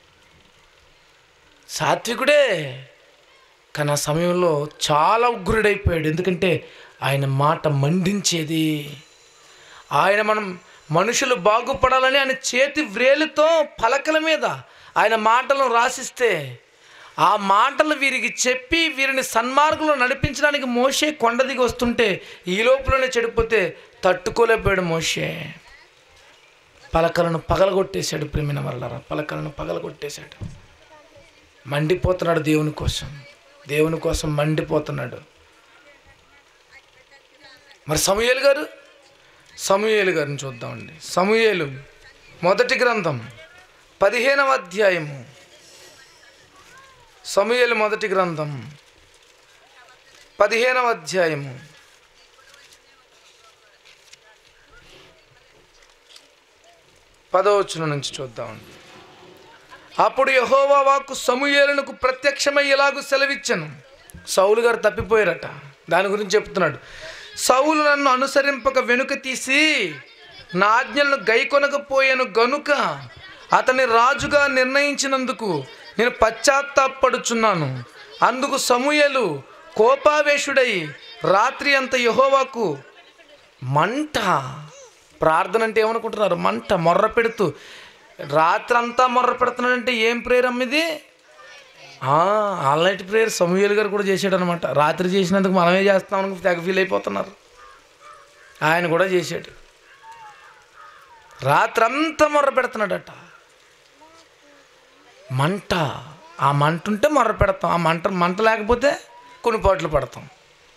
సాత్వికుడే కానీ ఆ సమయంలో చాలా ఉగ్రుడైపోయాడు ఎందుకంటే ఆయన మాట మండించేది ఆయన మనం మనుషులు బాగుపడాలని ఆయన చేతి వ్రేలుతో పలకల మీద ఆయన మాటలను రాసిస్తే ఆ మాటలు వీరికి చెప్పి వీరిని సన్మార్గంలో నడిపించడానికి మోషే కొండ దిగి వస్తుంటే ఈ లోపలనే చెడిపోతే తట్టుకోలేకపోయాడు మోషే పలకలను పగలగొట్టేశాడు ప్రేమిన వల్లరా పలకలను పగలగొట్టేశాడు మండిపోతున్నాడు దేవుని కోసం దేవుని కోసం మండిపోతున్నాడు మరి సమూయేలు గారు సమూయేలు గారిని చూద్దామండి సమూయేలు మొదటి గ్రంథం పదిహేనవ అధ్యాయము సమూయేలు మొదటి గ్రంథం పదిహేనవ అధ్యాయము పదవచనం నుంచి చూద్దామండి అప్పుడు యహోవా వాక్కు సమూయేలునకు ప్రత్యక్షమై ఇలాగూ సెలవిచ్చను సౌలు గారు తప్పిపోయారట దాని గురించి చెప్తున్నాడు సౌలు నన్ను అనుసరింపక వెనుక తీసి నా ఆజ్ఞలను గైకొనకపోయాను గనుక అతని రాజుగా నిర్ణయించినందుకు నేను పశ్చాత్తాపడుచున్నాను అందుకు సమూయేలు కోపావేశుడై రాత్రి అంత యహోవాకు మంట ప్రార్థన అంటే ఏమనుకుంటున్నారు మంట మొర్ర పెడుతూ రాత్రంతా మొర్ర పెడుతున్నాడంటే ఏం ప్రేయర్ అమ్మ ఇది ఆల్నైట్ ప్రేయర్ సమూహల్ గారు కూడా చేశాడు అనమాట రాత్రి చేసినందుకు మనమే చేస్తాం అనుకో తెగ ఫీల్ అయిపోతున్నారు ఆయన కూడా చేశాడు రాత్రంతా మొర్ర పెడుతున్నాడట మంట ఆ మంట ఉంటే మొర్ర పెడతాం ఆ మంట మంట లేకపోతే కొన్ని పాటలు పడతాం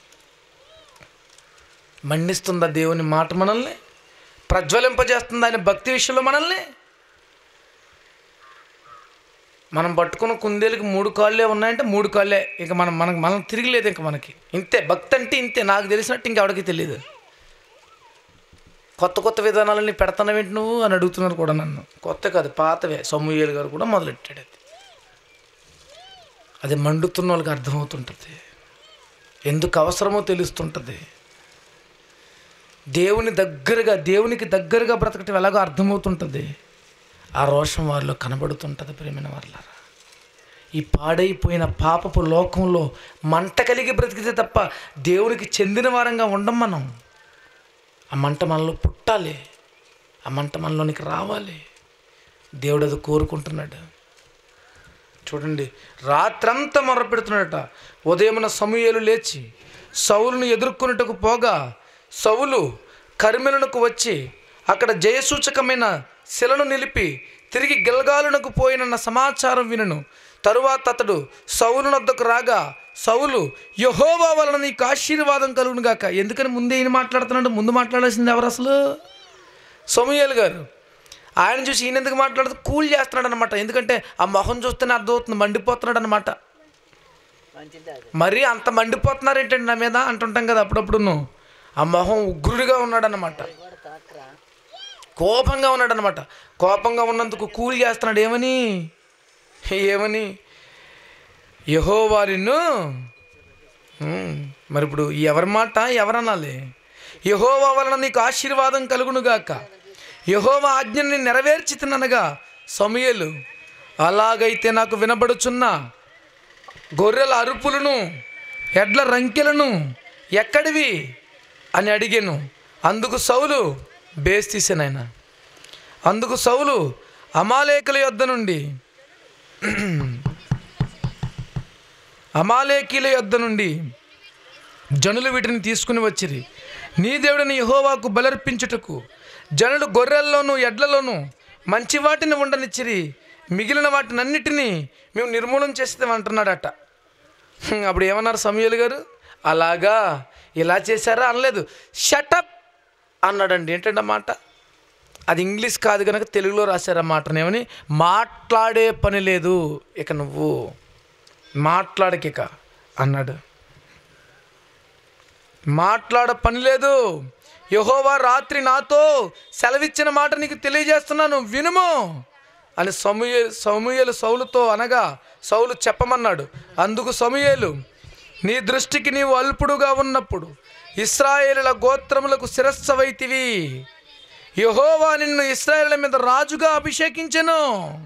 మండిస్తుందా దేవుని మాట మనల్ని ప్రజ్వలింపజేస్తుంది ఆయన భక్తి విషయంలో మనల్ని మనం పట్టుకున్న కుందేలుకి మూడు కాళ్ళే ఉన్నాయంటే మూడు కాళ్ళే ఇక మనం మనకు మనం తిరిగిలేదు ఇంక మనకి ఇంతే భక్తి అంటే ఇంతే నాకు తెలిసినట్టు ఇంకెవడికి తెలియదు కొత్త కొత్త విధానాలన్నీ పెడతానవేంటి నువ్వు అని అడుగుతున్నారు కూడా నన్ను కొత్త కాదు పాతవే సొమ్ముయేలు గారు కూడా మొదలెట్టాడు అది అది మండుతున్న వాళ్ళకి అర్థమవుతుంటుంది ఎందుకు అవసరమో తెలుస్తుంటుంది దేవుని దగ్గరగా దేవునికి దగ్గరగా బ్రతకటం ఎలాగో అర్థమవుతుంటుంది ఆ రోషం వారిలో కనబడుతుంటుంది ప్రేమైన వాళ్ళారా ఈ పాడైపోయిన పాపపు లోకంలో మంట కలిగి బ్రతికితే తప్ప దేవునికి చెందిన వారంగా ఉండం మనం ఆ మంట మనలో పుట్టాలి ఆ మంట మనలోనికి రావాలి దేవుడు అది కోరుకుంటున్నాడు చూడండి రాత్రంతా మొర్ర పెడుతున్నాడట ఉదయమున సమూయేలు లేచి సౌలును ఎదుర్కొనుటకు పోగా సౌలు కర్మెలనకు వచ్చి అక్కడ జయసూచకమైన శిలను నిలిపి తిరిగి గిల్గాలునకు పోయినన్న సమాచారం వినను తరువాత అతడు సౌలు వద్దకు రాగా సౌలు యహోవా వలన నీకు ఆశీర్వాదం కలుగును గాక ఎందుకని ముందే ఈయన మాట్లాడుతున్నాడు ముందు మాట్లాడాల్సింది ఎవరు అసలు సమూయేలు గారు ఆయన చూసి ఈయన ఎందుకు మాట్లాడుతూ కూల్ చేస్తున్నాడు అనమాట ఎందుకంటే ఆ మొహం చూస్తేనే అర్థమవుతుంది మండిపోతున్నాడు అనమాట మంచిది అది మరీ అంత మండిపోతున్నారు ఏంటండి నా మీద అంటుంటాం కదా అప్పుడప్పుడు ఆ మొహం ఉగ్రుడిగా ఉన్నాడనమాట కూడా తాకరా కోపంగా ఉన్నాడనమాట కోపంగా ఉన్నందుకు కూల్ చేస్తున్నాడు ఏమని ఏమని యహోవా నిన్ను ఉమ్, మరి ఇప్పుడు ఎవరి మాట ఎవరనాలి యహోవా వలన నీకు ఆశీర్వాదం కలుగునుగాక యహోవా ఆజ్ఞని నెరవేర్చితిననగా సమయలు అలాగైతే నాకు వినబడుచున్న గొర్రెల అరుపులను ఎడ్ల రంకెలను ఎక్కడివి అని అడిగాను అందుకు సౌలు బేస్ తీసాను ఆయన అందుకు సౌలు అమాలేకుల యొద్ద నుండి అమాలేకీల యొద్ద నుండి జనులు వీటిని తీసుకుని వచ్చిరి నీ దేవుడిని యహోవాకు బలర్పించుటకు జనులు గొర్రెల్లోనూ ఎడ్లలోనూ మంచి వాటిని ఉండనిచ్చిరి మిగిలిన వాటినన్నిటినీ మేము నిర్మూలన చేస్తామంటున్నాడట హ్మ్, అప్పుడు ఏమన్నారు సమయలు గారు అలాగా ఇలా చేశారా అనలేదు షటప్ అన్నాడండి ఏంటంటే మాట అది ఇంగ్లీష్ కాదు కనుక తెలుగులో రాశారన్నమాట ఏమని మాట్లాడే పని లేదు ఇక నువ్వు మాట్లాడకిక అన్నాడు మాట్లాడ పని లేదు యహోవా రాత్రి నాతో సెలవిచ్చిన మాట నీకు తెలియజేస్తున్నాను వినుము అని సమూయ సమూయేలు సౌలుతో అనగా సౌలు చెప్పమన్నాడు అందుకు సమూయేలు నీ దృష్టికి నీవు అల్పుడుగా ఉన్నప్పుడు ఇస్రాయేలుల గోత్రములకు శిరస్సవైతివి యహోవా నిన్ను ఇస్రాయేళ్ల మీద రాజుగా అభిషేకించెను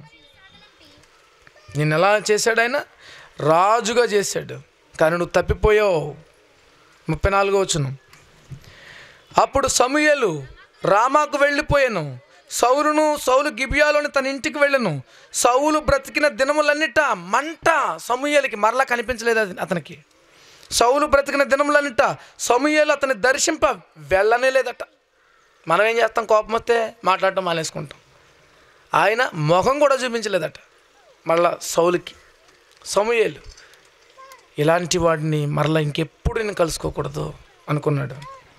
నిన్ను ఎలా చేశాడు ఆయన రాజుగా చేశాడు కానీ నువ్వు తప్పిపోయావు ముప్పై నాలుగో వచ్చును అప్పుడు సమూయేలు రామాకు వెళ్ళిపోయాను సౌలును సౌలు గిబియాలోని తన ఇంటికి వెళ్ళను సౌలు బ్రతికిన దినములన్నిట మంట సమూయేలకి మరలా కనిపించలేదు అది అతనికి సౌలు బ్రతికిన దినములన్నిట సమూయేలు అతని దర్శింప వెళ్ళనే లేదట మనం ఏం చేస్తాం కోపం వస్తే మాట్లాడటం మానేసుకుంటాం ఆయన ముఖం కూడా చూపించలేదట మళ్ళా సౌలుకి సమూయేలు ఇలాంటి వాడిని మరలా ఇంకెప్పుడు నేను కలుసుకోకూడదు అనుకున్నాడు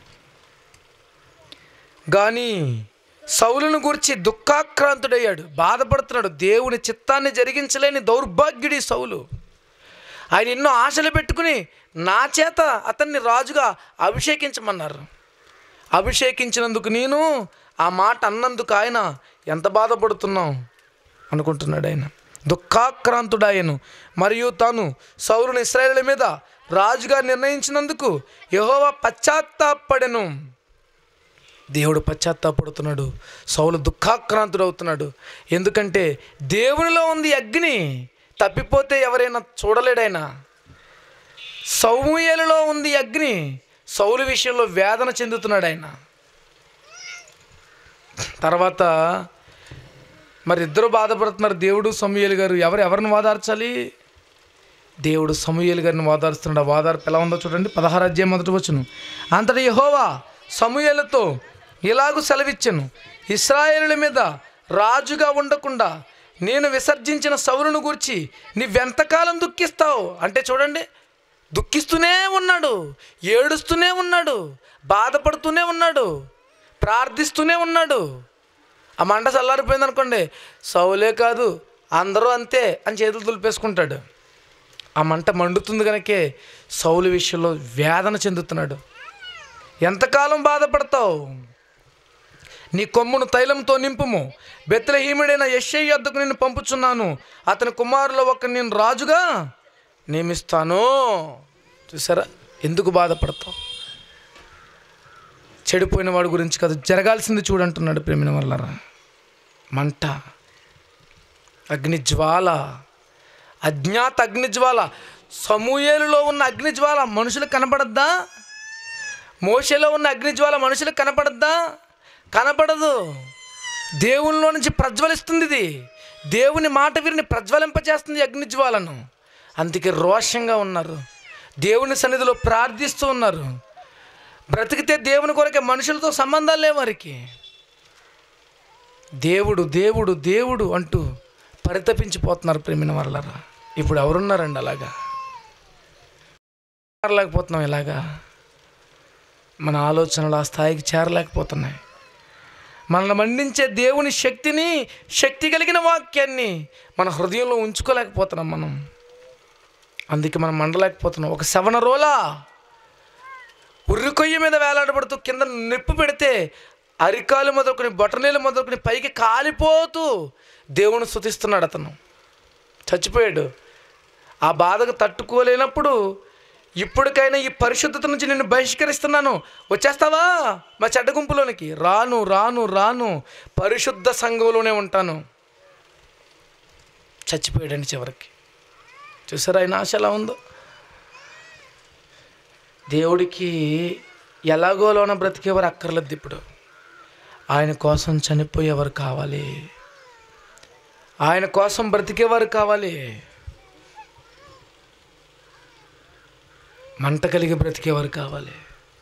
కానీ సౌలును గురించి దుఃఖాక్రాంతుడయ్యాడు బాధపడుతున్నాడు దేవుని చిత్తాన్ని జరిగించలేని దౌర్భాగ్యుడి సౌలు ఆయన ఎన్నో ఆశలు పెట్టుకుని నా చేత అతన్ని రాజుగా అభిషేకించమన్నారు అభిషేకించినందుకు నేను ఆ మాట అన్నందుకు ఆయన ఎంత బాధపడుతున్నాం అనుకుంటున్నాడు ఆయన దుఃఖాక్రాంతుడాయను మరియు తాను సౌరుని ఇస్రాయేల్ మీద రాజుగా నిర్ణయించినందుకు యెహోవా పశ్చాత్తాపడెను దేవుడు పశ్చాత్తాపడుతున్నాడు సౌలు దుఃఖాక్రాంతుడు అవుతున్నాడు ఎందుకంటే దేవునిలో ఉంది అగ్ని తప్పిపోతే ఎవరైనా చూడలేడైనా సౌమ్యలలో ఉంది అగ్ని సౌలు విషయంలో వేదన చెందుతున్నాడు ఆయన తర్వాత మరి ఇద్దరు బాధపడుతున్నారు దేవుడు సమూయేలు గారు ఎవరు ఎవరిని వాదార్చాలి దేవుడు సమూయేలు గారిని వాదారుస్తున్నాడు ఆ వాదార్పు ఎలా ఉందో చూడండి పదహారు అధ్యాయం మొదటి వచ్చును అంతటి యహోవా సమూయేలతో ఇలాగూ సెలవిచ్చెను ఇస్రాయేలుల మీద రాజుగా ఉండకుండా నేను విసర్జించిన సౌరును గురించి నీవెంతకాలం దుఃఖిస్తావు అంటే చూడండి దుఃఖిస్తూనే ఉన్నాడు ఏడుస్తూనే ఉన్నాడు బాధపడుతూనే ఉన్నాడు ప్రార్థిస్తూనే ఉన్నాడు ఆ మంట చల్లారిపోయింది అనుకోండి సౌలే కాదు అందరూ అంతే అని చేతులు దులిపేసుకుంటాడు ఆ మంట మండుతుంది కనుకే సౌలు విషయంలో వేదన చెందుతున్నాడు ఎంతకాలం బాధపడతావు నీ కొమ్మును తైలంతో నింపుము బెత్లహీముడైన యశ్ఐ యొద్దకు నేను పంపుచున్నాను అతని కుమారులో ఒక నేను రాజుగా నియమిస్తాను చూసారా ఎందుకు బాధపడతావు చెడిపోయిన వాడి గురించి కాదు జరగాల్సింది చూడంటున్నాడు ప్రేమిన వల్లరా మంట అగ్నిజ్వాల అజ్ఞాత అగ్నిజ్వాల సమూయేలులో ఉన్న అగ్నిజ్వాల మనుషులకు కనపడద్దా మోషలో ఉన్న అగ్నిజ్వాల మనుషులకు కనపడద్దా కనపడదు దేవునిలో నుంచి ప్రజ్వలిస్తుంది ఇది దేవుని మాట వీరిని ప్రజ్వలింపచేస్తుంది ఈ అగ్నిజ్వాలను అందుకే రోషంగా ఉన్నారు దేవుని సన్నిధిలో ప్రార్థిస్తూ ఉన్నారు బ్రతికితే దేవుని కొరకే మనుషులతో సంబంధాలు లేవు వారికి దేవుడు దేవుడు దేవుడు అంటూ పరితపించిపోతున్నారు ప్రేమిన వరలరా ఇప్పుడు ఎవరున్నారండి అలాగా చేరలేకపోతున్నాం ఇలాగా మన ఆలోచనలు ఆ స్థాయికి చేరలేకపోతున్నాయి మనల్ని మండించే దేవుని శక్తిని శక్తి కలిగిన వాక్యాన్ని మన హృదయంలో ఉంచుకోలేకపోతున్నాం మనం అందుకే మనం మండలేకపోతున్నాం ఒక శవన రోలా ఉర్రి కొయ్య మీద వేలాడబడుతూ కింద నిప్పు పెడితే అరికాలు మొదలుకొని బొటనీళ్ళు మొదలుకొని పైకి కాలిపోతూ దేవుని స్థుతిస్తున్నాడు అతను చచ్చిపోయాడు ఆ బాధకు తట్టుకోలేనప్పుడు ఇప్పటికైనా ఈ పరిశుద్ధత నుంచి నేను బహిష్కరిస్తున్నాను వచ్చేస్తావా మా చెడ్డ గుంపులోనికి రాను రాను రాను పరిశుద్ధ సంఘంలోనే ఉంటాను చచ్చిపోయాడండి చివరికి చూసారా ఆయన ఆశ ఎలా ఉందో దేవుడికి ఎలాగోలోన బ్రతికేవారు అక్కర్లేదు ఇప్పుడు ఆయన కోసం చనిపోయేవారు కావాలి ఆయన కోసం బ్రతికేవారు కావాలి మంట కలిగి బ్రతికేవారు కావాలి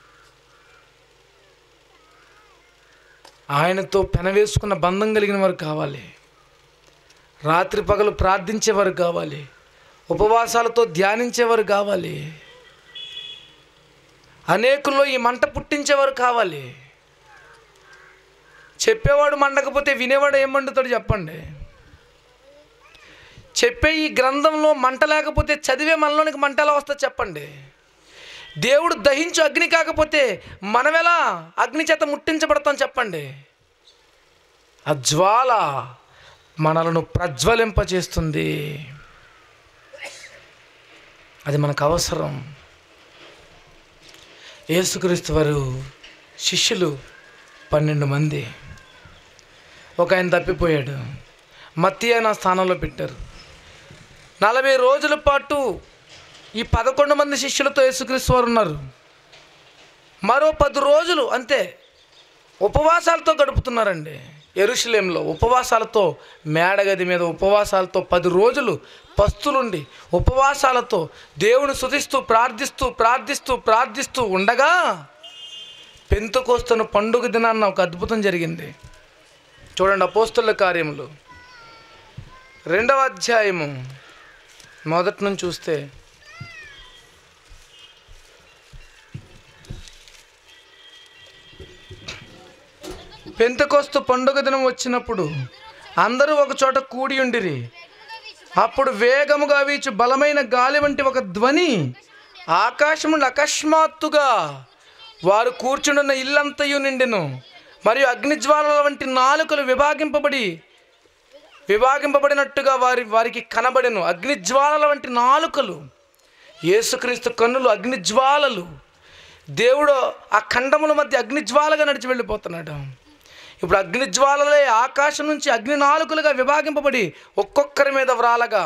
ఆయనతో పెనవేసుకున్న బంధం కలిగిన వారు కావాలి రాత్రి పగలు ప్రార్థించేవారు కావాలి ఉపవాసాలతో ధ్యానించేవారు కావాలి అనేకుల్లో ఈ మంట పుట్టించేవారు కావాలి చెప్పేవాడు మండకపోతే వినేవాడు ఏం మండుతాడు చెప్పండి చెప్పే ఈ గ్రంథంలో మంట లేకపోతే చదివే మనలోనికి మంట ఎలా వస్తుందో చెప్పండి దేవుడు దహించు అగ్ని కాకపోతే మనమెలా అగ్ని చేత ముట్టించబడతాం చెప్పండి ఆ జ్వాల మనలను ప్రజ్వలింపచేస్తుంది అది మనకు అవసరం యేసుక్రీస్తు వారు శిష్యులు పన్నెండు మంది ఒక ఆయన తప్పిపోయాడు మత్తి నా స్థానంలో పెట్టారు నలభై రోజుల పాటు ఈ పదకొండు మంది శిష్యులతో యేసుక్రీస్తు వారు ఉన్నారు మరో పది రోజులు అంతే ఉపవాసాలతో గడుపుతున్నారండి ఎరుషలేంలో ఉపవాసాలతో మేడగది మీద ఉపవాసాలతో పది రోజులు పస్తులుండి ఉపవాసాలతో దేవుని శుతిస్తూ ప్రార్థిస్తూ ప్రార్థిస్తూ ప్రార్థిస్తూ ఉండగా పెంతుకోస్తున్న పండుగ దినాన్న ఒక అద్భుతం జరిగింది చూడండి అపోస్తుల కార్యములు రెండవ అధ్యాయము మొదటి నుంచి చూస్తే పెంతకోస్తు పండుగ దినం వచ్చినప్పుడు అందరూ ఒక చోట కూడి ఉండిరి అప్పుడు వేగముగా వీచు బలమైన గాలి వంటి ఒక ధ్వని ఆకాశములు అకస్మాత్తుగా వారు కూర్చుండున్న ఇల్లంతయు నిండెను మరియు అగ్నిజ్వాలల వంటి నాలుకలు విభాగింపబడి విభాగింపబడినట్టుగా వారి వారికి కనబడెను అగ్నిజ్వాలల వంటి నాలుకలు యేసుక్రీస్తు కన్నులు అగ్నిజ్వాలలు దేవుడు ఆ ఖండముల మధ్య అగ్నిజ్వాలగా నడిచి వెళ్ళిపోతున్నాడు ఇప్పుడు అగ్నిజ్వాలలే ఆకాశం నుంచి అగ్ని నాలుకలుగా విభాగింపబడి ఒక్కొక్కరి మీద వ్రాలగా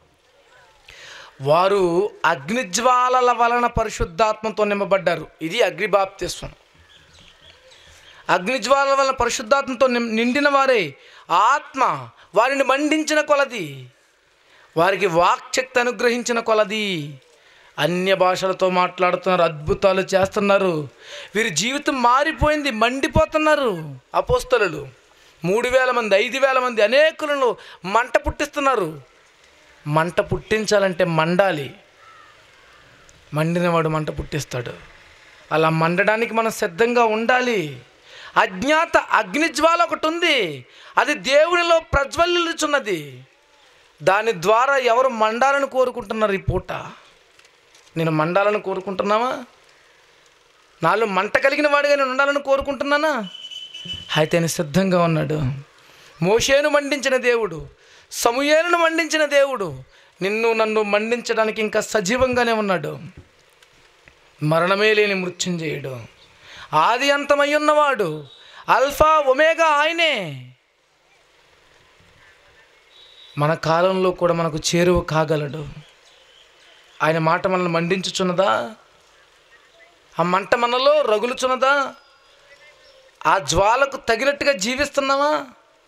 వారు అగ్నిజ్వాలల వలన పరిశుద్ధాత్మతో నింపబడ్డారు ఇది అగ్నిబాప్తిస్వం అగ్నిజ్వాలల వలన పరిశుద్ధాత్మతో నిం- నిండిన వారే ఆత్మ వారిని మండించిన కొలది వారికి వాక్శక్తి అనుగ్రహించిన కొలది అన్య భాషలతో మాట్లాడుతున్నారు అద్భుతాలు చేస్తున్నారు వీరి జీవితం మారిపోయింది మండిపోతున్నారు అపోస్తలు మూడు వేల మంది ఐదు వేల మంది అనేకులను మంట పుట్టిస్తున్నారు మంట పుట్టించాలంటే మండాలి మండినవాడు మంట పుట్టిస్తాడు అలా మండడానికి మనం సిద్ధంగా ఉండాలి అజ్ఞాత అగ్నిజ్వాల ఒకటి ఉంది అది దేవునిలో ప్రజ్వలిల్లుచున్నది దాని ద్వారా ఎవరు మండాలని కోరుకుంటున్నారు ఈ పూట నేను మండాలని కోరుకుంటున్నావా నాలో మంట కలిగిన వాడిగా నేను ఉండాలని కోరుకుంటున్నానా అయితే ఆయన సిద్ధంగా ఉన్నాడు మోషేను మండించిన దేవుడు సమూయేలును మండించిన దేవుడు నిన్ను నన్ను మండించడానికి ఇంకా సజీవంగానే ఉన్నాడు మరణమే లేని మృత్యుంజయుడు ఆది అంతమై ఉన్నవాడు అల్ఫా ఒమేగా ఆయనే మన కాలంలో కూడా మనకు చేరువ కాగలడు ఆయన మాట మనల్ని మండించుచున్నదా ఆ మంట మనలో రగులుచున్నదా ఆ జ్వాలకు తగినట్టుగా జీవిస్తున్నామా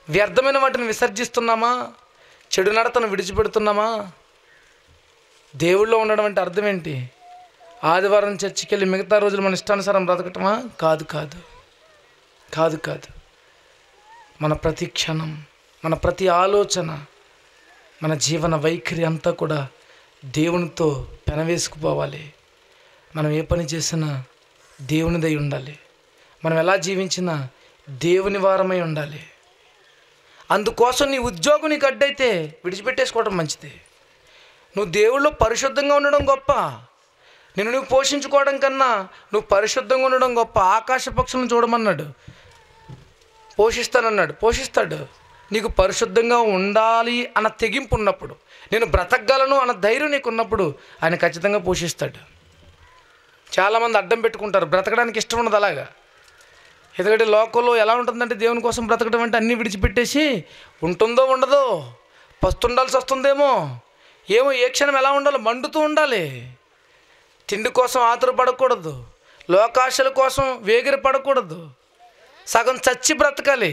వ్యర్థమైన వాటిని విసర్జిస్తున్నామా చెడు నడతను విడిచిపెడుతున్నామా దేవుళ్ళో ఉండడం అంటే అర్థం ఏంటి ఆదివారం చర్చికి వెళ్ళి మిగతా రోజులు మన ఇష్టానుసారం బ్రతకటమా కాదు కాదు కాదు కాదు మన ప్రతి క్షణం మన ప్రతి ఆలోచన మన జీవన వైఖరి అంతా కూడా దేవునితో పెనవేసుకుపోవాలి మనం ఏ పని చేసినా దేవునిదై ఉండాలి మనం ఎలా జీవించినా దేవుని వారమై ఉండాలి అందుకోసం నీ ఉద్యోగం నీకు అడ్డైతే విడిచిపెట్టేసుకోవడం మంచిది నువ్వు దేవుళ్ళు పరిశుద్ధంగా ఉండడం గొప్ప నేను నువ్వు పోషించుకోవడం కన్నా నువ్వు పరిశుద్ధంగా ఉండడం గొప్ప ఆకాశ పక్షులను చూడమన్నాడు పోషిస్తానన్నాడు పోషిస్తాడు నీకు పరిశుద్ధంగా ఉండాలి అన్న తెగింపు ఉన్నప్పుడు నేను బ్రతకగలను అన్న ధైర్యం నీకు ఉన్నప్పుడు ఆయన ఖచ్చితంగా పోషిస్తాడు చాలామంది అడ్డం పెట్టుకుంటారు బ్రతకడానికి ఇష్టం ఉండదు అలాగా ఎందుకంటే లోకంలో ఎలా ఉంటుందంటే దేవుని కోసం బ్రతకడం అంటే అన్నీ విడిచిపెట్టేసి ఉంటుందో ఉండదో పస్తుండాల్సి వస్తుందేమో ఏమో ఏ క్షణం ఎలా ఉండాలో మండుతూ ఉండాలి తిండి కోసం ఆతురపడకూడదు లోకాశల కోసం వేగిరి పడకూడదు సగం చచ్చి బ్రతకాలి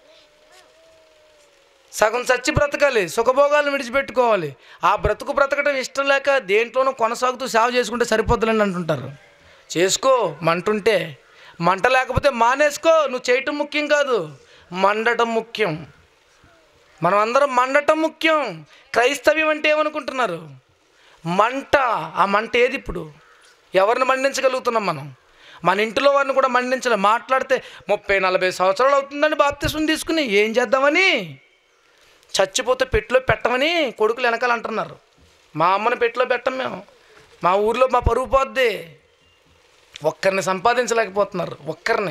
సగం చచ్చి బ్రతకాలి సుఖభోగాలను విడిచిపెట్టుకోవాలి ఆ బ్రతుకు బ్రతకడం ఇష్టం లేక దేంట్లోనూ కొనసాగుతూ సేవ చేసుకుంటే సరిపోద్దులని అంటుంటారు చేసుకో మంటుంటే మంట లేకపోతే మానేసుకో నువ్వు చేయటం ముఖ్యం కాదు మండటం ముఖ్యం మనం అందరం మండటం ముఖ్యం క్రైస్తవ్యం అంటే ఏమనుకుంటున్నారు మంట ఆ మంట ఏది ఇప్పుడు ఎవరిని మండించగలుగుతున్నాం మనం మన ఇంటిలో వారిని కూడా మండించలేం మాట్లాడితే ముప్పై నలభై సంవత్సరాలు అవుతుందండి బాప్తిసం తీసుకుని ఏం చేద్దామని చచ్చిపోతే పెట్టిలో పెట్టమని కొడుకులు వెనకాల అంటున్నారు మా అమ్మని పెట్టిలో పెట్టం మేము మా ఊర్లో మా పరుగు పోద్ది ఒక్కరిని సంపాదించలేకపోతున్నారు ఒక్కరిని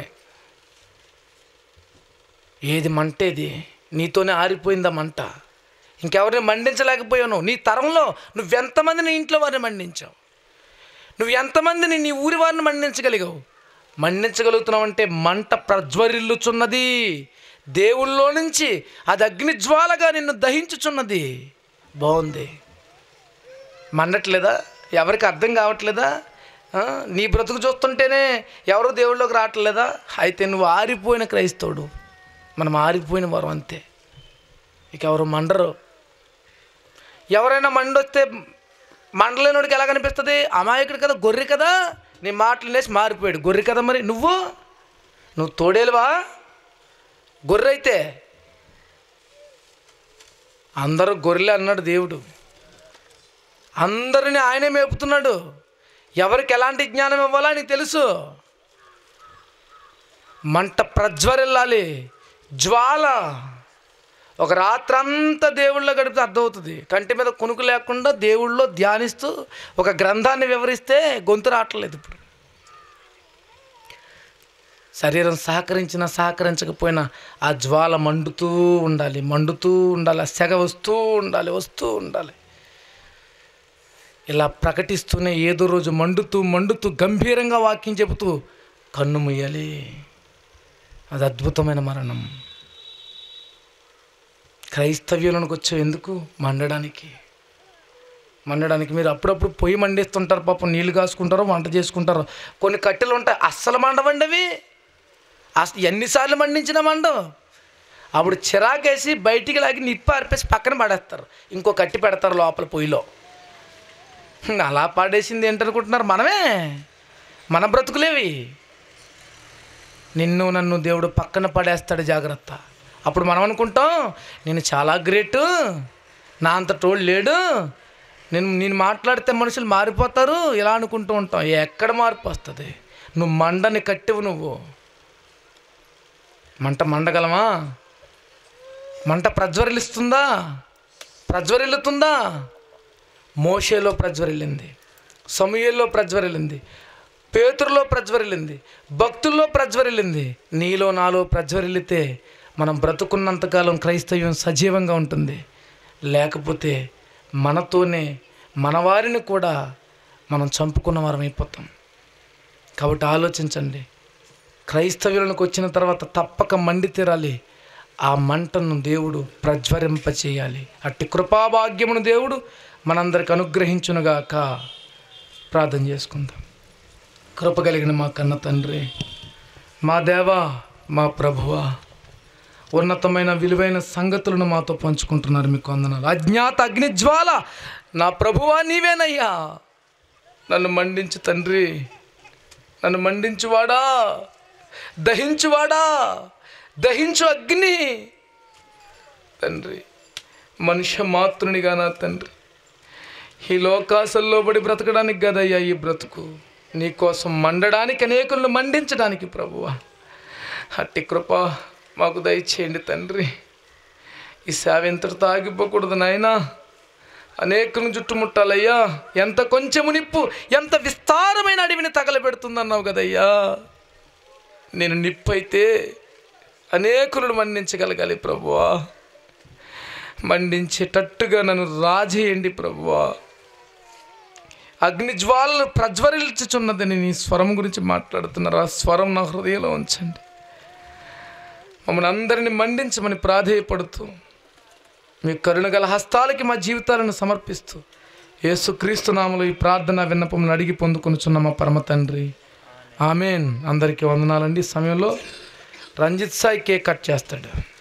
ఏది మంటేది నీతోనే ఆరిపోయిందా మంట ఇంకెవరిని మండించలేకపోయావు నీ తరంలో నువ్వెంతమందిని ఇంట్లో వారిని మండించావు నువ్వు ఎంతమందిని నీ ఊరి వారిని మండించగలిగావు మండించగలుగుతున్నావు అంటే మంట ప్రజ్వరిల్లుచున్నది దేవుళ్ళలో నుంచి అది అగ్ని జ్వాలగా నిన్ను దహించుచున్నది బాగుంది మండట్లేదా ఎవరికి అర్థం కావట్లేదా ఆ? నీ బ్రతుకు చూస్తుంటేనే ఎవరు దేవుళ్ళలోకి రావట్లేదా అయితే నువ్వు ఆరిపోయిన క్రైస్తవుడు మనం ఆరిపోయిన వారు అంతే ఇక ఎవరు మండరు ఎవరైనా మండొస్తే మండలేనోడికి ఎలా కనిపిస్తుంది అమాయకుడు కదా గొర్రె కదా నీ మాటలు నేసి మారిపోయాడు గొర్రె కదా మరి నువ్వు నువ్వు తోడేలువా గొర్రె అయితే అందరూ గొర్రెలే అన్నాడు దేవుడు అందరిని ఆయనే మేపుతున్నాడు ఎవరికి ఎలాంటి జ్ఞానం ఇవ్వాలో ఆయనకి తెలుసు మంట ప్రజ్వరిల్లాలి జ్వాల ఒక రాత్రంతా దేవుళ్ళో గడిపితే అర్థమవుతుంది కంటి మీద కొనుకు లేకుండా దేవుళ్ళో ధ్యానిస్తూ ఒక గ్రంథాన్ని వివరిస్తే గొంతు రావట్లేదు ఇప్పుడు శరీరం సహకరించినా సహకరించకపోయినా ఆ జ్వాల మండుతూ ఉండాలి మండుతూ ఉండాలి ఆ సెగ వస్తూ ఉండాలి వస్తూ ఉండాలి ఇలా ప్రకటిస్తూనే ఏదో రోజు మండుతూ మండుతూ గంభీరంగా వాక్యం చెబుతూ కన్ను ముయ్యాలి అది అద్భుతమైన మరణం క్రైస్తవ్యంలోనికి వచ్చావు ఎందుకు మండడానికి మండడానికి మీరు అప్పుడప్పుడు పొయ్యి మండిస్తుంటారు పాపం నీళ్ళు కాసుకుంటారో వంట చేసుకుంటారో కొన్ని కట్టెలు ఉంటాయి అస్సలు మండవండి అవి అసలు ఎన్నిసార్లు మండించిన మండవు అప్పుడు చిరాకేసి బయటికి లాగి నిప్పు ఆర్పేసి పక్కన పడేస్తారు ఇంకో కట్టి పెడతారు లోపల పొయ్యిలో హ్మ్, అలా పాడేసింది ఏంటనుకుంటున్నారు మనమే మన బ్రతుకులేవి నిన్ను నన్ను దేవుడు పక్కన పడేస్తాడు జాగ్రత్త అప్పుడు మనం అనుకుంటాం నేను చాలా గ్రేటు నా అంత టోళ్ళు లేడు నేను నేను మాట్లాడితే మనుషులు మారిపోతారు ఇలా అనుకుంటూ ఉంటాం ఎక్కడ మార్పు వస్తుంది నువ్వు మండని కట్టివు నువ్వు మంట మండగలమా మంట ప్రజ్వరిల్లుస్తుందా ప్రజ్వరిల్లుతుందా మోషేలో ప్రజ్వరిల్లింది సమూయేల్లో ప్రజ్వరిల్లింది పేతురులో ప్రజ్వరిల్లింది భక్తుల్లో ప్రజ్వరిల్లింది నీలో నాలో ప్రజ్వరిల్లితే మనం బ్రతుకున్నంతకాలం క్రైస్తవ్యం సజీవంగా ఉంటుంది లేకపోతే మనతోనే మన వారిని కూడా మనం చంపుకున్న వారం అయిపోతాం కాబట్టి ఆలోచించండి క్రైస్తవ్యులకు వచ్చిన తర్వాత తప్పక మండి తీరాలి ఆ మంటను దేవుడు ప్రజ్వరింపచేయాలి అట్టి కృపాభాగ్యమును దేవుడు మనందరికి అనుగ్రహించునుగాక ప్రార్థన చేసుకుందాం కృప కలిగిన మా కన్న తండ్రి మా దేవా మా ప్రభువా ఉన్నతమైన విలువైన సంగతులను మాతో పంచుకుంటున్నారు మీకు వందనాలు అజ్ఞాత అగ్నిజ్వాల నా ప్రభువా నీవేనయ్యా నన్ను మండించు తండ్రి నన్ను మండించువాడా దహించువాడా దహించు అగ్ని తండ్రి మనుష్య మాతృనిగా నా తండ్రి ఈ లోకాసల్లో పడి బ్రతకడానికి కదయ్యా ఈ బ్రతుకు నీకోసం మండడానికి అనేకులను మండించడానికి ప్రభువా అట్టి కృప మాకు దయచేయండి తండ్రి ఈ సేవ ఇంతటితో ఆగిపోకూడదు నాయనా అనేకులను చుట్టుముట్టాలయ్యా ఎంత కొంచెము నిప్పు ఎంత విస్తారమైన అడవిని తగలబెడుతుందన్నావు కదయ్యా నేను నిప్పు అయితే అనేకులను మండించగలగాలి ప్రభువా మండించేటట్టుగా నన్ను రాజేయండి ప్రభువా అగ్ని జ్వాలలు ప్రజ్వరిల్చుచున్నదని నీ స్వరం గురించి మాట్లాడుతున్నారు ఆ స్వరం నా హృదయంలో ఉంచండి మమ్మల్ని అందరిని మండించమని ప్రాధేయపడుతూ మీ కరుణగల హస్తాలకి మా జీవితాలను సమర్పిస్తూ యేసుక్రీస్తు నామలో ఈ ప్రార్థన విన్నపములను అడిగి పొందుకొనుచున్న మా పరమ తండ్రి ఆమెన్ అందరికీ వందనాలండి ఈ సమయంలో రంజిత్ సాయి కేక్ కట్ చేస్తాడు